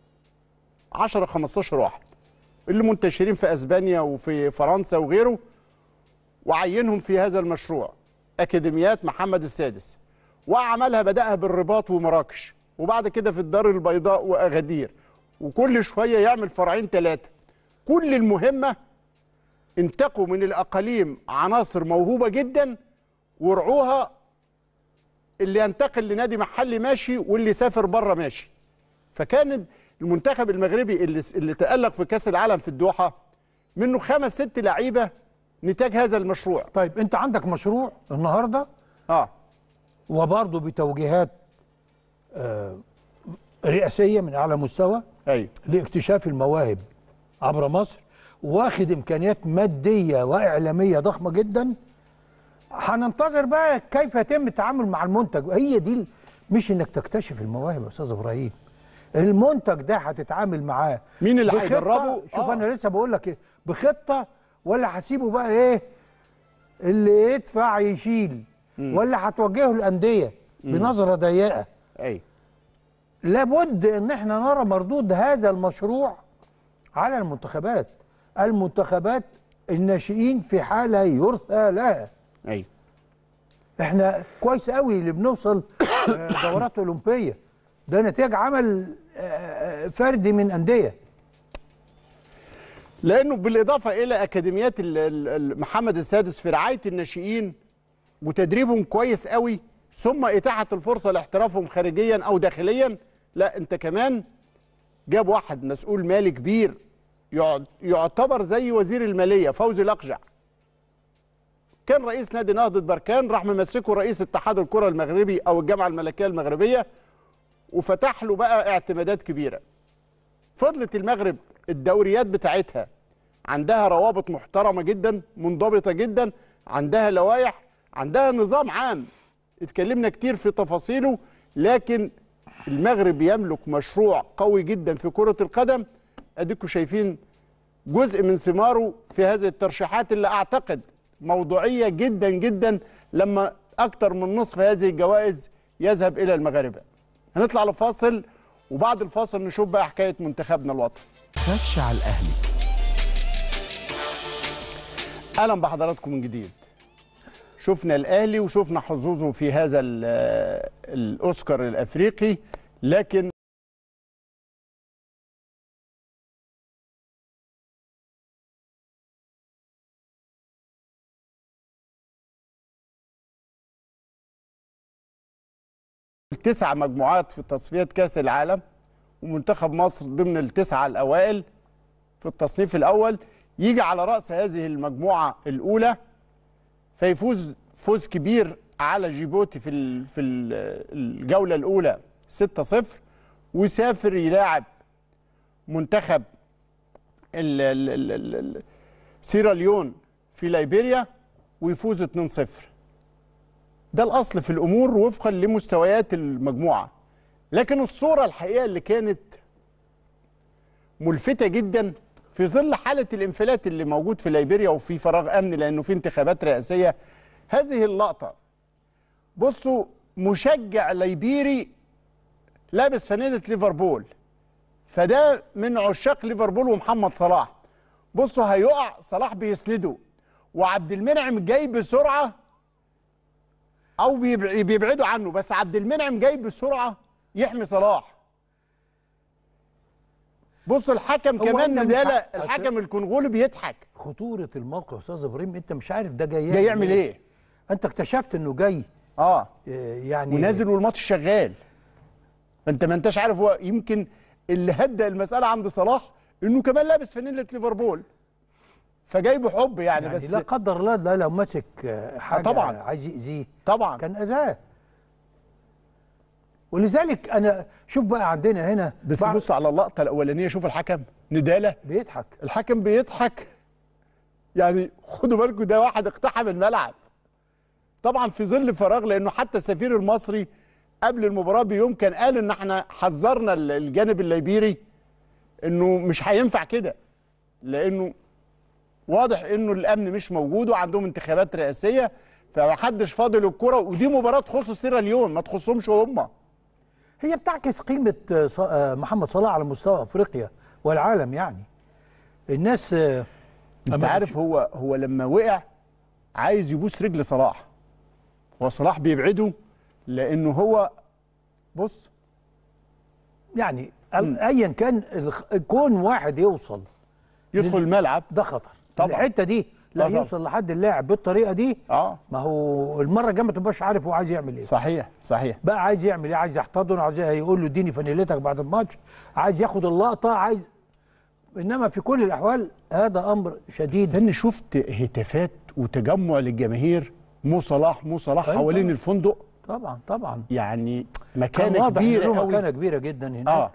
10 15 واحد اللي منتشرين في اسبانيا وفي فرنسا وغيره وعينهم في هذا المشروع اكاديميات محمد السادس وعملها بداها بالرباط ومراكش وبعد كده في الدار البيضاء واغادير وكل شويه يعمل فرعين ثلاثه كل المهمه انتقوا من الاقاليم عناصر موهوبه جدا ورعوها اللي ينتقل لنادي محلي ماشي واللي سافر بره ماشي فكان المنتخب المغربي اللي اللي تالق في كاس العالم في الدوحه منه خمس ست لعيبه نتاج هذا المشروع طيب انت عندك مشروع النهارده اه وبرضه بتوجيهات آه، رئاسيه من اعلى مستوى ايوه لاكتشاف المواهب عبر مصر واخد امكانيات ماديه واعلاميه ضخمه جدا هننتظر بقى كيف يتم التعامل مع المنتج هي دي ال- مش انك تكتشف المواهب يا استاذ ابراهيم المنتج ده هتتعامل معاه مين اللي بخطة- هيدربه؟ شوف آه. انا لسه بقول لك إيه، بخطه ولا هسيبه بقى ايه اللي يدفع يشيل ولا هتوجهه الانديه بنظره ضيقه ايوه لابد ان احنا نرى مردود هذا المشروع على المنتخبات المنتخبات الناشئين في حاله يرثى لها ايوه احنا كويس قوي اللي بنوصل آه، دورات اولمبيه ده نتاج عمل آه، آه، فردي من انديه لانه بالاضافه الى اكاديميات ال- ال- ال- محمد السادس في رعايه الناشئين وتدريبهم كويس قوي ثم اتاحه الفرصه لاحترافهم خارجيا او داخليا لا انت كمان جاب واحد مسؤول مالي كبير يع- يعتبر زي وزير الماليه فوزي الاقجع كان رئيس نادي نهضه بركان راح ممسكه رئيس اتحاد الكره المغربي او الجامعه الملكيه المغربيه وفتح له بقى اعتمادات كبيره فضلت المغرب الدوريات بتاعتها عندها روابط محترمه جدا منضبطه جدا عندها لوائح عندها نظام عام اتكلمنا كتير في تفاصيله لكن المغرب يملك مشروع قوي جدا في كره القدم اديكم شايفين جزء من ثماره في هذه الترشيحات اللي اعتقد موضوعيه جدا جدا لما اكثر من نصف هذه الجوائز يذهب الى المغاربه هنطلع لفاصل وبعد الفاصل نشوف بقى حكايه منتخبنا الوطني خافش على الأهلي اهلا بحضراتكم من جديد شفنا الاهلي وشفنا حظوظه في هذا ال- الاوسكار الافريقي لكن تسع مجموعات في تصفيات كاس العالم ومنتخب مصر ضمن التسعه الاوائل في التصنيف الاول يجي على راس هذه المجموعه الاولى فيفوز فوز كبير على جيبوتي في ال- في ال- الجوله الاولى 6-0 ويسافر يلاعب منتخب ال- ال- ال- ال- ال- سيراليون في ليبيريا ويفوز 2-0 ده الاصل في الامور وفقا لمستويات المجموعه لكن الصوره الحقيقه اللي كانت ملفته جدا في ظل حاله الانفلات اللي موجود في ليبيريا وفي فراغ امني لانه في انتخابات رئاسيه هذه اللقطه بصوا مشجع ليبيري لابس فانيله ليفربول فده من عشاق ليفربول ومحمد صلاح بصوا هيقع صلاح بيسنده وعبد المنعم جاي بسرعه او بيبع- بيبعدوا عنه بس عبد المنعم جاي بسرعه يحمي صلاح بص الحكم هو كمان أنت مش ندالة ع- الحكم الكونغولي بيضحك خطوره الموقف يا استاذ ابراهيم انت مش عارف ده جاي جاي يعمل ايه انت اكتشفت انه جاي اه آه، يعني ونازل والماتش شغال انت ما انتش عارف هو يمكن اللي هدى المساله عند صلاح انه كمان لابس فانيله ليفربول فجايبه حب يعني, يعني بس لا قدر الله ده لو مسك آه، حاجه طبعاً. عايز يأذيه طبعا كان اذاه ولذلك انا شوف بقى عندنا هنا بس بعض- بص على اللقطه الاولانيه شوف الحكم نداله بيضحك الحكم بيضحك يعني خدوا بالكم ده واحد اقتحم الملعب طبعا في ظل فراغ لانه حتى السفير المصري قبل المباراه بيوم كان قال ان احنا حذرنا ال- الجانب الليبيري انه مش هينفع كده لانه واضح انه الامن مش موجود وعندهم انتخابات رئاسيه فمحدش فاضل الكره ودي مباراه تخص سيراليون ما تخصهمش هم هي بتعكس قيمه آه، ص- آه، محمد صلاح على مستوى افريقيا والعالم يعني الناس آه، انت أما عارف هو هو لما وقع عايز يبوس رجل صلاح هو صلاح بيبعده لانه هو بص يعني ال- ايا كان الخ- كون واحد يوصل يدخل الملعب ده خطر طبعاً. الحته دي لا آه طبعاً. يوصل لحد اللاعب بالطريقه دي اه ما هو المره الجايه ما تبقاش عارف هو عايز يعمل ايه صحيح صحيح بقى عايز يعمل ايه عايز يحتضن عايز يقول له اديني فانيلتك بعد الماتش عايز ياخد اللقطه عايز انما في كل الاحوال هذا امر شديد استنى شفت هتافات وتجمع للجماهير مو صلاح مو صلاح أيوة حوالين طبعاً. الفندق طبعا طبعا يعني كان مكانه واضح إن كبيره له قوي مكانه كبيره جدا هناك اه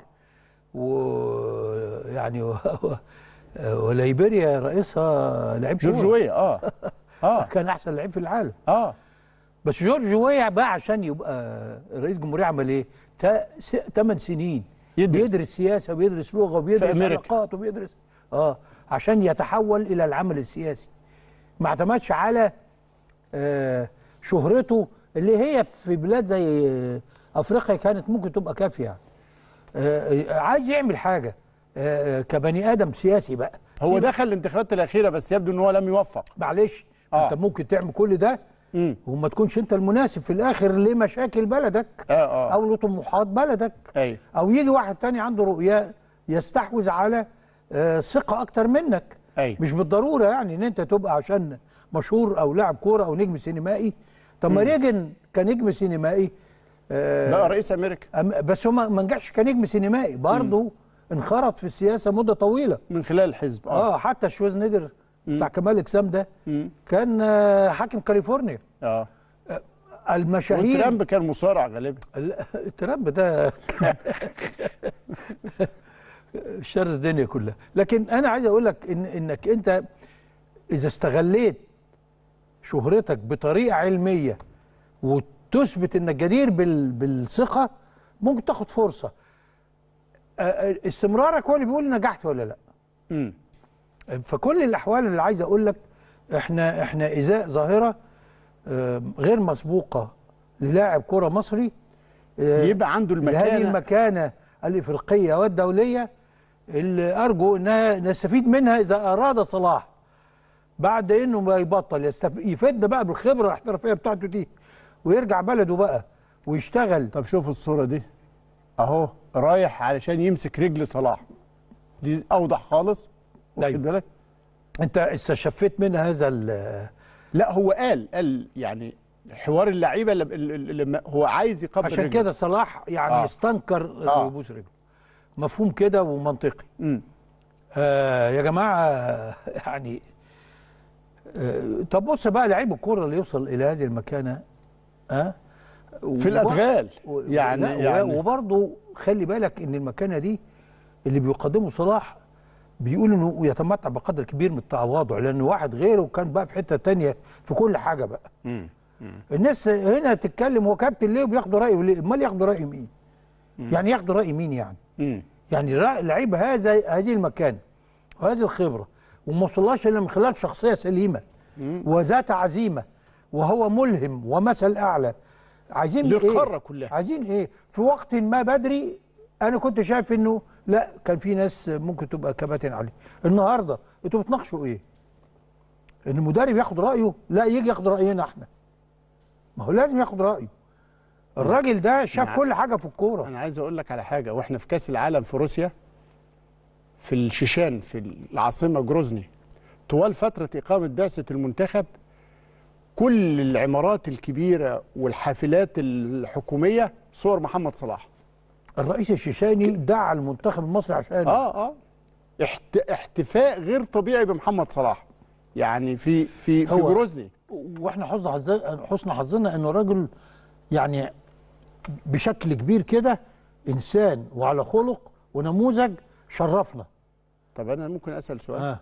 ويعني و... وليبيريا رئيسها لعيب كورة. جورجويه اه اه كان احسن لعيب في العالم اه بس جورج ويع بقى عشان يبقى رئيس جمهوريه عمل ايه؟ ثمان سنين يدرس. بيدرس سياسه وبيدرس لغه وبيدرس أمريكا. علاقات وبيدرس اه عشان يتحول الى العمل السياسي ما اعتمدش على آه شهرته اللي هي في بلاد زي آه، افريقيا كانت ممكن تبقى كافيه آه آه، عايز يعمل حاجه آه آه، كبني ادم سياسي بقى هو سيب- دخل الانتخابات الاخيره بس يبدو ان هو لم يوفق معلش آه. انت ممكن تعمل كل ده امم وما تكونش انت المناسب في الاخر لمشاكل بلدك اه اه او لطموحات بلدك ايوه او يجي واحد تاني عنده رؤيه يستحوذ على آه، ثقه اكتر منك ايوه مش بالضروره يعني ان انت تبقى عشان مشهور او لاعب كوره او نجم سينمائي طب ما ريجن كنجم سينمائي آه، ده رئيس امريكا أم- بس هو ما ما نجحش كنجم سينمائي برضه انخرط في السياسه مده طويله من خلال الحزب اه اه حتى شوزنيجر بتاع كمال اجسام ده مم. كان آه، حاكم كاليفورنيا اه المشاهير وترامب كان مصارع غالبا لا، ترامب ده شر الدنيا كلها لكن انا عايز اقول لك إن انك انت اذا استغليت شهرتك بطريقه علميه وتثبت انك جدير بال بالثقه ممكن تاخد فرصه آه، آه، استمرارك هو اللي بيقول نجحت ولا لا امم فكل الاحوال اللي عايز اقول لك احنا احنا ازاء ظاهره آه، غير مسبوقه للاعب كره مصري آه، يبقى عنده لهذه المكانه المكانه الافريقيه والدوليه اللي ارجو انها نستفيد منها اذا اراد صلاح بعد انه ما يبطل يستف... يفيدنا بقى بالخبره الاحترافيه بتاعته دي ويرجع بلده بقى ويشتغل طب شوف الصوره دي اهو رايح علشان يمسك رجل صلاح دي اوضح خالص واخد أيوة. بالك انت استشفيت من هذا ال- لا هو قال قال يعني حوار اللعيبه اللي- اللي لما هو عايز يقبل عشان رجله. كده صلاح يعني آه. استنكر آه. يبوس رجله مفهوم كده ومنطقي مم. آه يا جماعه يعني آه طب بص بقى لعيب الكوره اللي يوصل الى هذه المكانه اه في الادغال و- يعني لا، و- يعني وبرضه خلي بالك ان المكانه دي اللي بيقدمه صلاح بيقول انه يتمتع بقدر كبير من التواضع لان واحد غيره كان بقى في حته تانية في كل حاجه بقى مم. الناس هنا تتكلم هو كابتن ليه وبياخدوا رايه ليه امال ياخدوا راي مين يعني ياخدوا راي مين يعني مم. يعني را- لعيب هذا هذه المكان وهذه الخبره وما وصلهاش الا من خلال شخصيه سليمه وذات عزيمه وهو ملهم ومثل اعلى عايزين ايه للقارة كلها. عايزين ايه في وقت ما بدري انا كنت شايف انه لا كان في ناس ممكن تبقى كباتن عليه النهارده انتوا بتناقشوا ايه ان المدرب ياخد رايه لا يجي ياخد راينا احنا ما هو لازم ياخد رايه الراجل ده شاف نعم. كل حاجه في الكوره انا عايز اقول لك على حاجه واحنا في كاس العالم في روسيا في الشيشان في العاصمه جروزني طوال فتره اقامه بعثه المنتخب كل العمارات الكبيره والحافلات الحكوميه صور محمد صلاح الرئيس الشيشاني دعا المنتخب المصري عشان اه اه احت... احتفاء غير طبيعي بمحمد صلاح يعني في في في هو- جروزني واحنا حظ حظ- حسن حظنا انه راجل يعني بشكل كبير كده انسان وعلى خلق ونموذج شرفنا طب انا ممكن اسال سؤال اه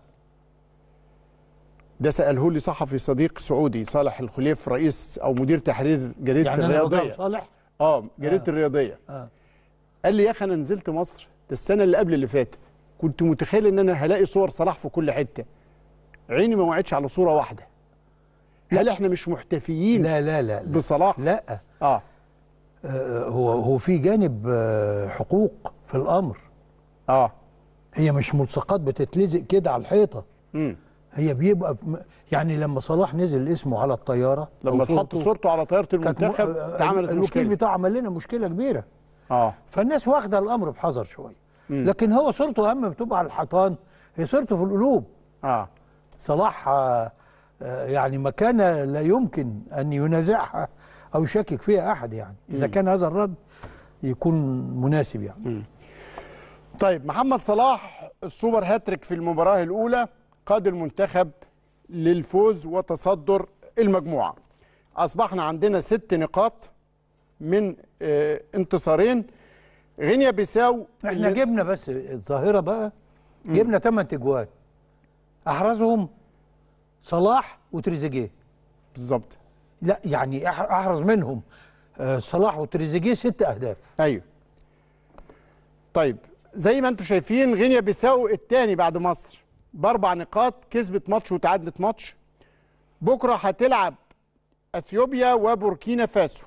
ده ساله لي صحفي صديق سعودي صالح الخليف رئيس او مدير تحرير جريده يعني انا الرياضيه رضا صالح اه جريده الرياضيه آه. قال لي يا اخي انا نزلت مصر ده السنه اللي قبل اللي فاتت كنت متخيل ان انا هلاقي صور صلاح في كل حته عيني ما وعدش على صوره واحده هل احنا مش محتفيين لا لا لا لا, بصلاح لا. اه آه هو هو في جانب آه حقوق في الامر اه هي مش ملصقات بتتلزق كده على الحيطه امم هي بيبقى في م- يعني لما صلاح نزل اسمه على الطياره لما أو تحط صورته، صورته على طياره كانت م- المنتخب آه، اتعملت الوكيل مشكله بتاعه عمل لنا مشكله كبيره اه فالناس واخده الامر بحذر شويه لكن هو صورته اهم بتبقى على الحيطان هي صورته في القلوب اه صلاح آه، آه، يعني مكانه لا يمكن ان ينازعها او يشكك فيها احد يعني اذا كان هذا الرد يكون مناسب يعني طيب محمد صلاح السوبر هاتريك في المباراة الأولى قاد المنتخب للفوز وتصدر المجموعة أصبحنا عندنا ست نقاط من آه انتصارين غينيا بيساو احنا اللي- جبنا بس الظاهره بقى جبنا ثمان تجوان احرزهم صلاح وتريزيجيه بالظبط لا يعني أح- احرز منهم آه، صلاح وتريزيجيه ست اهداف أيوه طيب زي ما انتم شايفين غينيا بيساو الثاني بعد مصر بأربع نقاط كسبت ماتش وتعادلت ماتش بكرة هتلعب اثيوبيا وبوركينا فاسو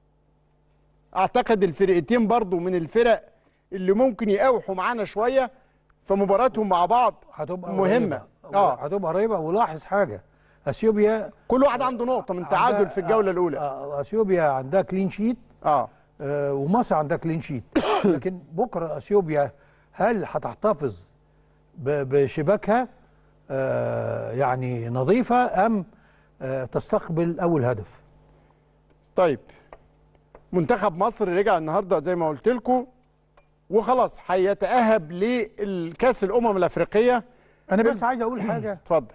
اعتقد الفرقتين برضو من الفرق اللي ممكن يقاوحوا معانا شويه فمباراتهم مع بعض هتبقى مهمه قريبة. اه هتبقى قريبه ولاحظ حاجه اثيوبيا كل واحد عنده نقطه من تعادل عندها- في الجوله الاولى آه، اثيوبيا عندها كلين شيت اه آه، ومصر عندها كلين شيت لكن بكره اثيوبيا هل هتحتفظ ب- بشباكها آه، يعني نظيفه ام آه، تستقبل اول هدف طيب منتخب مصر رجع النهارده زي ما قلت لكم وخلاص هيتاهب للكاس الامم الافريقيه انا بس عايز اقول حاجه اتفضل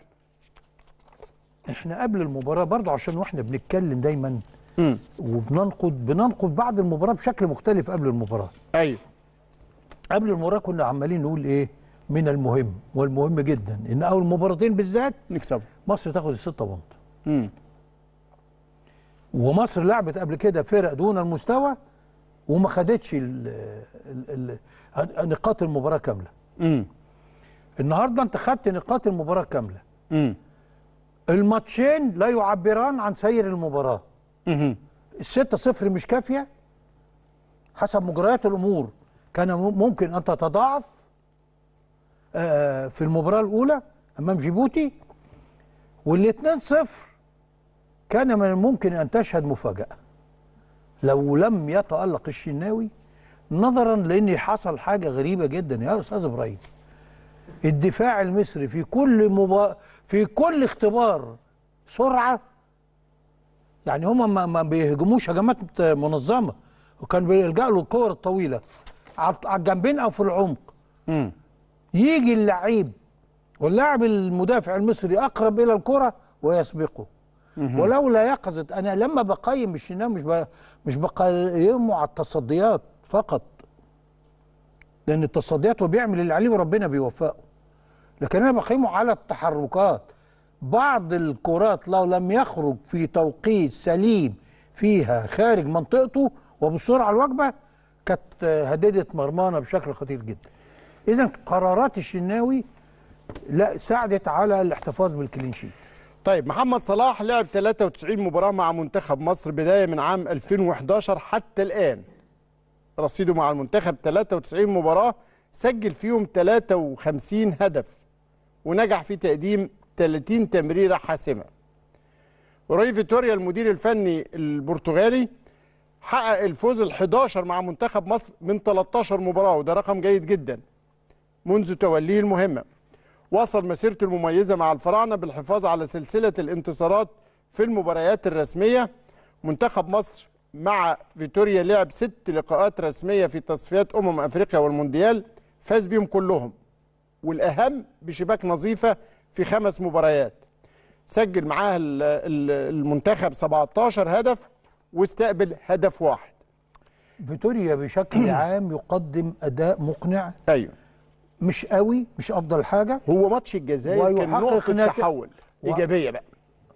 احنا قبل المباراه برضو عشان واحنا بنتكلم دايما امم وبننقد بننقد بعد المباراه بشكل مختلف قبل المباراه ايوه قبل المباراه كنا عمالين نقول ايه من المهم والمهم جدا ان اول مباراتين بالذات نكسبه مصر تاخد الستة بونت امم ومصر لعبت قبل كده فرق دون المستوى وما خدتش ال- ال- ال- نقاط المباراه كامله امم النهارده انت خدت نقاط المباراه كامله امم الماتشين لا يعبران عن سير المباراه امم الستة صفر مش كافية حسب مجريات الأمور كان مم- ممكن أن تتضاعف آه، في المباراة الأولى أمام جيبوتي والاثنين صفر كان من الممكن أن تشهد مفاجأة لو لم يتألق الشناوي نظرا لأن حصل حاجة غريبة جدا يا أستاذ إبراهيم الدفاع المصري في كل مبا... في كل اختبار سرعة يعني هم ما, ما بيهجموش هجمات منظمه وكان بيلجأوا للكور الطويله على على الجنبين او في العمق امم يجي اللعيب واللاعب المدافع المصري اقرب الى الكره ويسبقه ولولا يقظه انا لما بقيم الشناوي مش ب... مش بقيمه على التصديات فقط لان التصديات هو بيعمل اللي عليه وربنا بيوفقه لكن انا بقيمه على التحركات بعض الكرات لو لم يخرج في توقيت سليم فيها خارج منطقته وبالسرعه الواجبه كانت هددت مرمانا بشكل خطير جدا اذا قرارات الشناوي لا ساعدت على الاحتفاظ بالكلين شيت طيب محمد صلاح لعب 93 مباراة مع منتخب مصر بداية من عام 2011 حتى الآن رصيده مع المنتخب 93 مباراة سجل فيهم 53 هدف ونجح في تقديم 30 تمريرة حاسمة روي فيتوريا المدير الفني البرتغالي حقق الفوز ال 11 مع منتخب مصر من 13 مباراة وده رقم جيد جدا منذ توليه المهمة وصل مسيرته المميزة مع الفراعنة بالحفاظ على سلسلة الانتصارات في المباريات الرسمية منتخب مصر مع فيتوريا لعب ست لقاءات رسمية في تصفيات أمم أفريقيا والمونديال فاز بيهم كلهم والأهم بشباك نظيفة في خمس مباريات سجل معاها ال- ال- المنتخب 17 هدف واستقبل هدف واحد فيتوريا بشكل عام يقدم اداء مقنع ايوه مش قوي مش افضل حاجه هو ماتش الجزائر كان ويحقق نقطة نتائج- تحول و- إيجابية بقى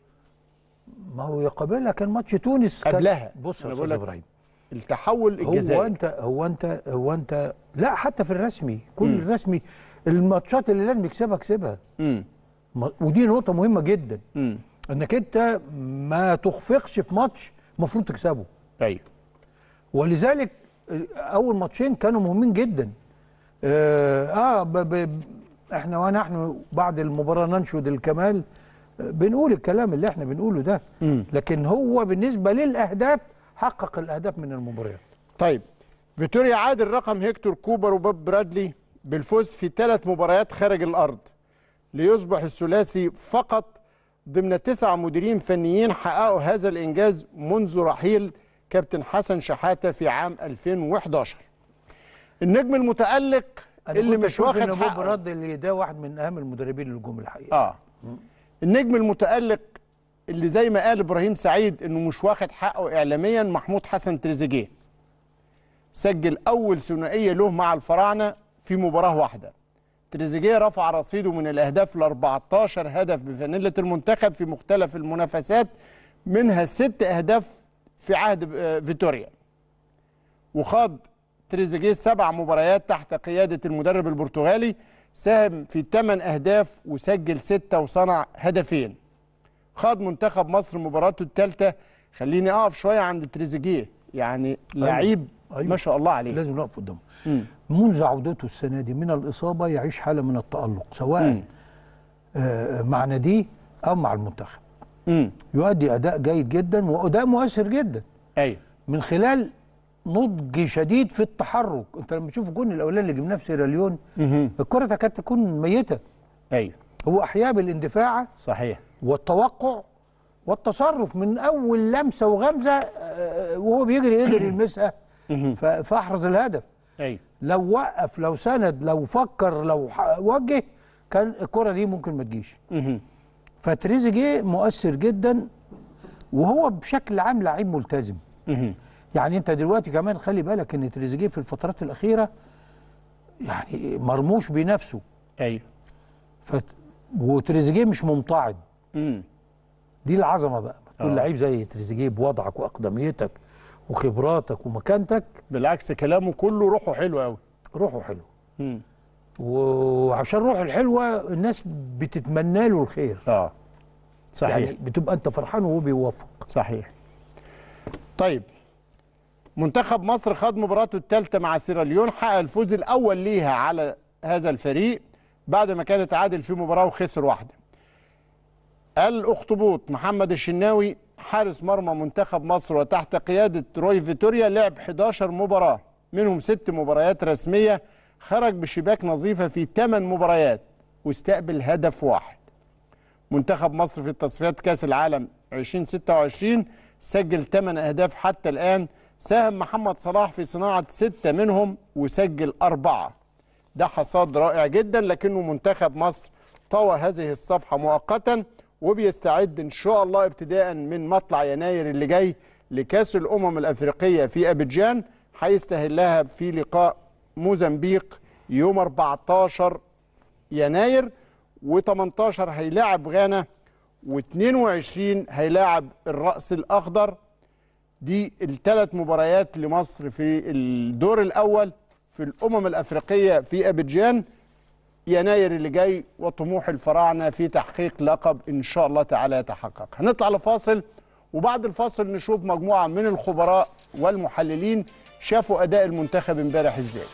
ما هو يقابلها كان ماتش تونس كان- قبلها. بص يا أنا استاذ بقول لك ابراهيم التحول هو الجزائري انت هو انت هو انت لا حتى في الرسمي كل الرسمي الماتشات اللي لازم يكسبها كسبها امم ما- ودي نقطه مهمه جدا امم انك انت ما تخفقش في ماتش المفروض تكسبه ايوه ولذلك اول ماتشين كانوا مهمين جدا اه, آه ب ب احنا ونحن بعد المباراه ننشد الكمال آه، بنقول الكلام اللي احنا بنقوله ده مم. لكن هو بالنسبه للاهداف حقق الاهداف من المباريات طيب فيتوريا عادل رقم هيكتور كوبر وباب برادلي بالفوز في ثلاث مباريات خارج الارض ليصبح الثلاثي فقط ضمن تسع مديرين فنيين حققوا هذا الانجاز منذ رحيل كابتن حسن شحاته في عام 2011 النجم المتالق انا اللي كنت مش أشوف واخد ان بوب حقه رد اللي ده واحد من اهم المدربين اللي جم الحقيقه اه النجم المتالق اللي زي ما قال ابراهيم سعيد انه مش واخد حقه اعلاميا محمود حسن تريزيجيه سجل اول ثنائيه له مع الفراعنه في مباراه واحده تريزيجيه رفع رصيده من الاهداف ل 14 هدف بفانيله المنتخب في مختلف المنافسات منها ست اهداف في عهد آه، فيتوريا وخاض تريزيجيه سبع مباريات تحت قيادة المدرب البرتغالي ساهم في ثمان أهداف وسجل ستة وصنع هدفين خاض منتخب مصر مباراته الثالثة خليني أقف شوية عند تريزيجيه يعني لعيب أيوة. ما شاء الله عليه لازم نقف قدامه مم. منذ عودته السنه دي من الاصابه يعيش حاله من التالق سواء مم. آه مع ناديه او مع المنتخب امم يؤدي اداء جيد جدا واداء مؤثر جدا ايوه من خلال نضج شديد في التحرك انت لما تشوف الجون الاولاني اللي جبناه في سيراليون مهم. الكره تكاد تكون ميته ايوه هو احياها بالاندفاع صحيح والتوقع والتصرف من اول لمسه وغمزه آه، وهو بيجري قدر يلمسها مهم. ف- فاحرز الهدف ايوه لو وقف لو سند لو فكر لو ح- وجه كان الكره دي ممكن ما تجيش مهم. فتريزيجيه مؤثر جدا وهو بشكل عام لعيب ملتزم مهم. يعني انت دلوقتي كمان خلي بالك ان تريزيجيه في الفترات الاخيره يعني مرموش بنفسه ايوه فت... وتريزيجيه مش ممتعض امم دي العظمه بقى تكون آه. لعيب زي تريزيجيه بوضعك واقدميتك وخبراتك ومكانتك بالعكس كلامه كله روحه حلو قوي روحه حلو امم وعشان روحه الحلوه الناس بتتمنى له الخير اه صحيح يعني بتبقى انت فرحان وهو بيوفق صحيح طيب منتخب مصر خاض مباراته الثالثة مع سيراليون حقق الفوز الأول ليها على هذا الفريق بعد ما كان اتعادل في مباراة وخسر واحدة الأخطبوط محمد الشناوي حارس مرمى منتخب مصر وتحت قيادة روي فيتوريا لعب 11 مباراة منهم ست مباريات رسمية خرج بشباك نظيفة في 8 مباريات واستقبل هدف واحد منتخب مصر في تصفيات كأس العالم 2026 سجل 8 أهداف حتى الآن ساهم محمد صلاح في صناعة ستة منهم وسجل أربعة ده حصاد رائع جدا لكنه منتخب مصر طوى هذه الصفحة مؤقتا وبيستعد إن شاء الله ابتداء من مطلع يناير اللي جاي لكأس الأمم الأفريقية في أبيجان هيستهلها في لقاء موزمبيق يوم 14 يناير و18 هيلاعب غانا و22 هيلاعب الرأس الأخضر دي الثلاث مباريات لمصر في الدور الاول في الامم الافريقيه في ابيجان يناير اللي جاي وطموح الفراعنه في تحقيق لقب ان شاء الله تعالى يتحقق هنطلع لفاصل وبعد الفاصل نشوف مجموعه من الخبراء والمحللين شافوا اداء المنتخب امبارح ازاي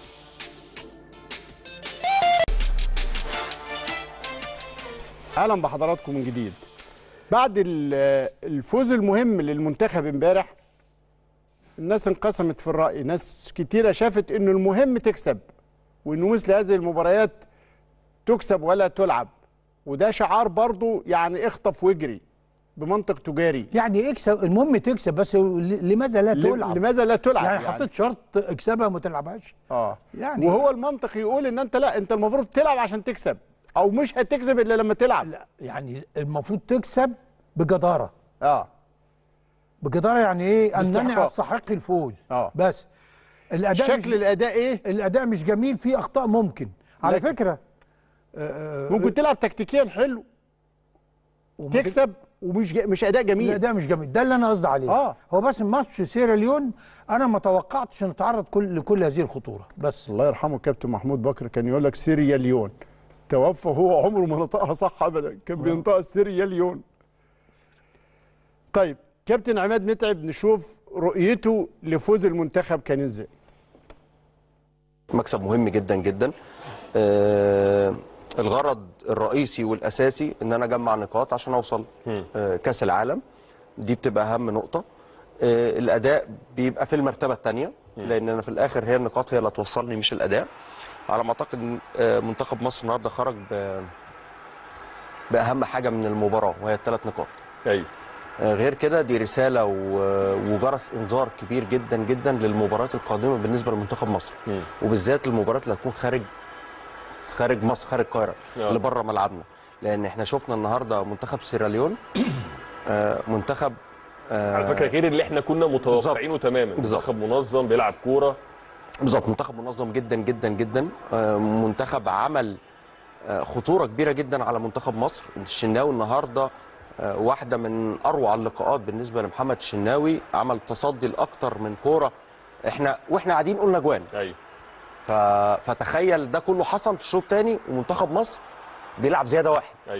اهلا بحضراتكم من جديد بعد ال- الفوز المهم للمنتخب امبارح الناس انقسمت في الراي ناس كتيره شافت انه المهم تكسب وانه مثل هذه المباريات تكسب ولا تلعب وده شعار برضو يعني اخطف واجري بمنطق تجاري يعني اكسب المهم تكسب بس ل- لماذا لا ل- تلعب لماذا لا تلعب يعني, حطيت شرط اكسبها وما تلعبهاش اه يعني وهو المنطق يقول ان انت لا انت المفروض تلعب عشان تكسب او مش هتكسب الا لما تلعب لا يعني المفروض تكسب بجداره اه بجداره يعني ايه انني باستحقاق. استحق الفوز اه بس الاداء شكل مش الاداء ايه الاداء مش جميل فيه اخطاء ممكن على لكن- فكره آه، ممكن تلعب تكتيكيا حلو وممكن- تكسب ومش ج... مش اداء جميل الاداء مش جميل ده اللي انا قصدي عليه آه. هو بس ماتش سيراليون انا ما توقعتش ان نتعرض كل لكل هذه الخطوره بس الله يرحمه الكابتن محمود بكر كان يقول لك سيرياليون توفى هو عمره ما نطقها صح ابدا كان بينطقها سيرياليون طيب كابتن عماد متعب نشوف رؤيته لفوز المنتخب كان ازاي مكسب مهم جدا جدا آه الغرض الرئيسي والاساسي ان انا اجمع نقاط عشان اوصل آه كاس العالم دي بتبقى اهم نقطه آه الاداء بيبقى في المرتبه الثانيه لان انا في الاخر هي النقاط هي اللي هتوصلني مش الاداء على ما اعتقد آه منتخب مصر النهارده خرج ب باهم حاجه من المباراه وهي الثلاث نقاط ايوه آه، غير كده دي رساله و- وجرس انذار كبير جدا جدا للمباريات القادمه بالنسبه لمنتخب مصر مم. وبالذات المباريات اللي هتكون خارج خارج مصر خارج القاهره آه. اللي بره ملعبنا لان احنا شفنا النهارده منتخب سيراليون آه، منتخب آه، على فكره غير اللي احنا كنا متوقعينه تماما بالظبط. منتخب منظم بيلعب كوره بالظبط منتخب منظم جدا جدا جدا آه، منتخب عمل آه، خطوره كبيره جدا على منتخب مصر الشناوي النهارده آه، واحده من اروع اللقاءات بالنسبه لمحمد الشناوي عمل تصدي لاكتر من كوره احنا واحنا قاعدين قلنا جوان ايوه ف... فتخيل ده كله حصل في الشوط الثاني ومنتخب مصر بيلعب زياده واحد ايوه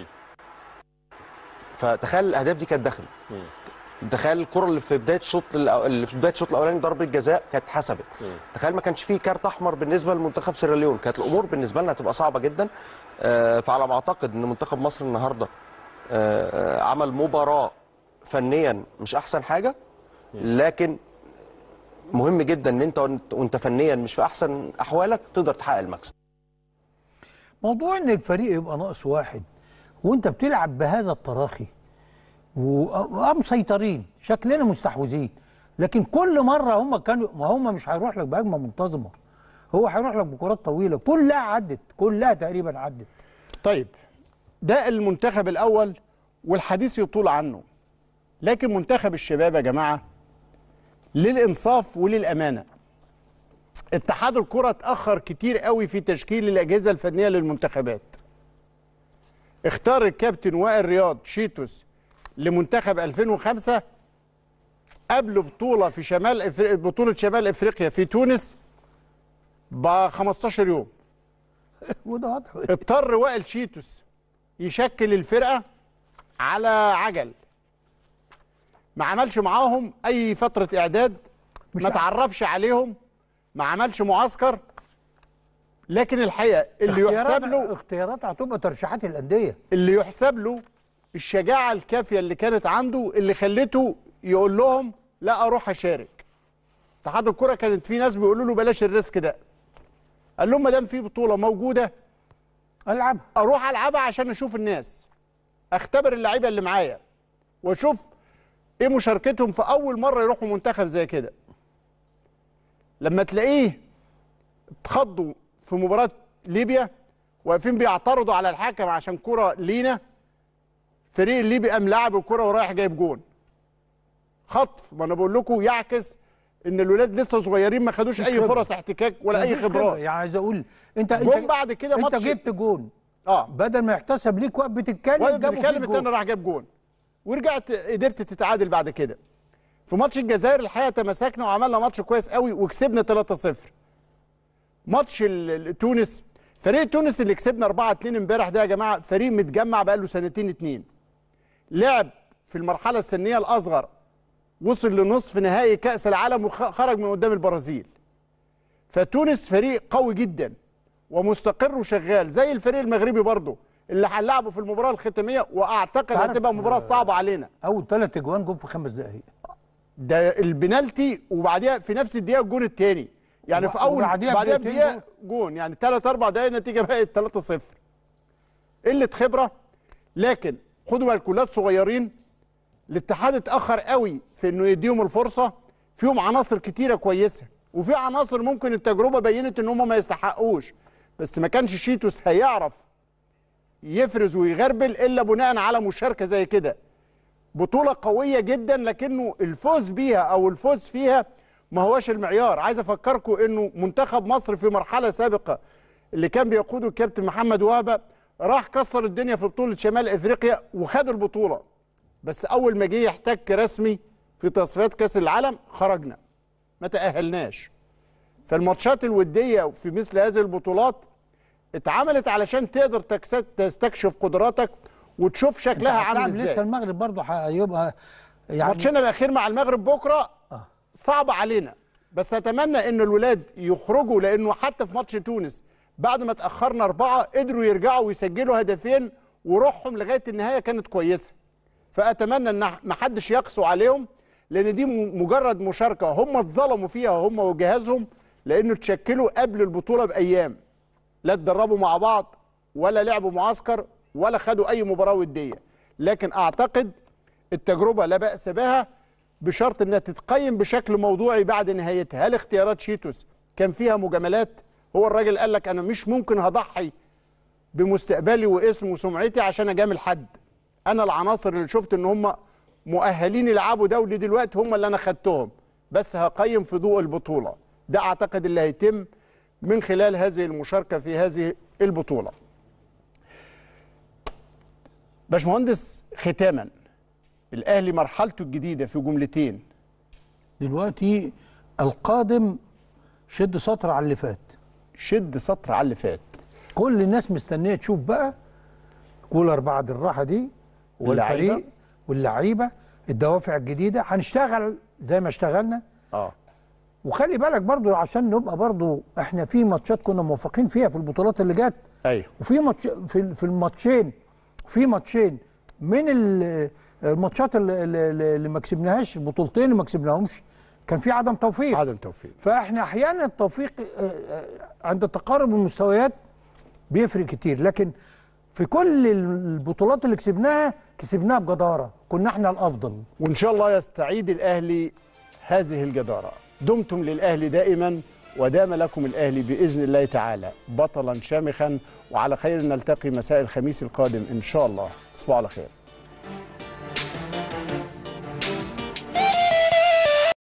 فتخيل الاهداف دي كانت دخلت تخيل الكره اللي في بدايه الشوط الأو- اللي في بدايه الشوط الاولاني ضربه جزاء كانت اتحسبت تخيل ما كانش فيه كارت احمر بالنسبه لمنتخب سيراليون كانت الامور بالنسبه لنا هتبقى صعبه جدا آه، فعلى ما اعتقد ان منتخب مصر النهارده آه، آه، عمل مباراه فنيا مش احسن حاجه لكن مهم جدا ان انت وانت- وانت فنيا مش في احسن احوالك تقدر تحقق المكسب موضوع ان الفريق يبقى ناقص واحد وانت بتلعب بهذا التراخي و- ومسيطرين شكلنا مستحوذين لكن كل مره هم كانوا ما هم مش هيروح لك بهجمه منتظمه هو هيروح لك بكرات طويله كلها عدت كلها تقريبا عدت طيب ده المنتخب الاول والحديث يطول عنه لكن منتخب الشباب يا جماعه للانصاف وللامانه اتحاد الكره اتاخر كتير قوي في تشكيل الاجهزه الفنيه للمنتخبات اختار الكابتن وائل رياض شيتوس لمنتخب 2005 قبل بطوله في شمال إفريقيا بطوله شمال افريقيا في تونس ب 15 يوم وده واضح اضطر وائل شيتوس يشكل الفرقه على عجل ما عملش معاهم اي فتره اعداد مش ما عارف. تعرفش عليهم ما عملش معسكر لكن الحقيقه اللي يحسب اختيارات- له اختيارات هتبقى ترشيحات الانديه اللي يحسب له الشجاعه الكافيه اللي كانت عنده اللي خلته يقول لهم لا اروح اشارك اتحاد الكره كانت في ناس بيقولوا له بلاش الريسك ده قال لهم ما دام في بطوله موجوده العبها اروح العبها عشان اشوف الناس اختبر اللعيبه اللي معايا واشوف ايه مشاركتهم في اول مره يروحوا منتخب زي كده لما تلاقيه اتخضوا في مباراه ليبيا واقفين بيعترضوا على الحكم عشان كره لينا فريق الليبي قام لاعب الكره ورايح جايب جون خطف ما انا بقول لكم يعكس ان الولاد لسه صغيرين ما خدوش مفيش اي خبرة. فرص احتكاك ولا اي مفيش خبرة. خبرات يعني عايز اقول انت جون انت بعد كده انت ماتش جبت جون اه بدل ما يحتسب ليك وقت بتتكلم وائل جابوا بيتكلم فيك التاني جون راح جاب جون ورجعت قدرت تتعادل بعد كده في ماتش الجزائر الحقيقه تماسكنا وعملنا ماتش كويس قوي وكسبنا 3-0 ماتش ال- ال- تونس فريق تونس اللي كسبنا 4 2 امبارح ده يا جماعه فريق متجمع بقاله سنتين اتنين لعب في المرحله السنيه الاصغر وصل لنصف نهائي كاس العالم وخرج من قدام البرازيل فتونس فريق قوي جدا ومستقر وشغال زي الفريق المغربي برضه اللي هنلعبه في المباراه الختاميه واعتقد تعرف- هتبقى مباراه صعبه علينا اول ثلاث اجوان جم في خمس دقائق ده البنالتي وبعديها في نفس الدقيقه الجون الثاني يعني في اول وبعديها بعديها بدقيقتين بدقيقه جون يعني ثلاث اربع دقائق النتيجه بقت 3-0 قله خبره لكن خدوا بالكم ولاد صغيرين الاتحاد اتاخر قوي في انه يديهم الفرصه فيهم عناصر كتيره كويسه وفي عناصر ممكن التجربه بينت ان هم ما يستحقوش بس ما كانش شيتوس هيعرف يفرز ويغربل الا بناء على مشاركه زي كده بطوله قويه جدا لكنه الفوز بيها او الفوز فيها ما هوش المعيار عايز افكركم انه منتخب مصر في مرحله سابقه اللي كان بيقوده الكابتن محمد وهبه راح كسر الدنيا في بطوله شمال افريقيا وخد البطوله بس اول ما جه يحتك رسمي في تصفيات كاس العالم خرجنا ما تاهلناش فالماتشات الوديه في مثل هذه البطولات اتعملت علشان تقدر تكس- تستكشف قدراتك وتشوف شكلها عامل هتلعب لسه ازاي المغرب برضه هيبقى يعني ماتشنا الاخير مع المغرب بكره صعب علينا بس اتمنى ان الولاد يخرجوا لانه حتى في ماتش تونس بعد ما اتاخرنا اربعه قدروا يرجعوا ويسجلوا هدفين وروحهم لغايه النهايه كانت كويسه فاتمنى ان ما حدش يقسو عليهم لان دي م- مجرد مشاركه هم اتظلموا فيها هم وجهازهم لانه تشكلوا قبل البطوله بايام لا اتدربوا مع بعض ولا لعبوا معسكر ولا خدوا اي مباراه وديه لكن اعتقد التجربه لا باس بها بشرط انها تتقيم بشكل موضوعي بعد نهايتها هل اختيارات شيتوس كان فيها مجاملات هو الراجل قال لك انا مش ممكن هضحي بمستقبلي واسم وسمعتي عشان اجامل حد انا العناصر اللي شفت ان هم مؤهلين يلعبوا دولي دلوقتي هم اللي انا خدتهم بس هقيم في ضوء البطوله ده اعتقد اللي هيتم من خلال هذه المشاركه في هذه البطوله باشمهندس ختاما الاهلي مرحلته الجديده في جملتين دلوقتي القادم شد سطر على اللي فات شد سطر على اللي فات كل الناس مستنيه تشوف بقى كولر بعد الراحه دي والفريق اللعيبة. واللعيبه الدوافع الجديده هنشتغل زي ما اشتغلنا اه وخلي بالك برضو عشان نبقى برضو احنا في ماتشات كنا موفقين فيها في البطولات اللي جت ايوه وفي ماتش في في الماتشين في ماتشين من ال- الماتشات اللي, اللي اللي ما كسبناهاش البطولتين اللي ما كسبناهمش كان في عدم توفيق عدم توفيق فاحنا احيانا التوفيق آه، آه، عند تقارب المستويات بيفرق كتير لكن في كل البطولات اللي كسبناها كسبناها بجداره كنا احنا الافضل وان شاء الله يستعيد الاهلي هذه الجداره دمتم للاهلي دائما ودام لكم الاهلي باذن الله تعالى بطلا شامخا وعلى خير نلتقي مساء الخميس القادم ان شاء الله تصبحوا على خير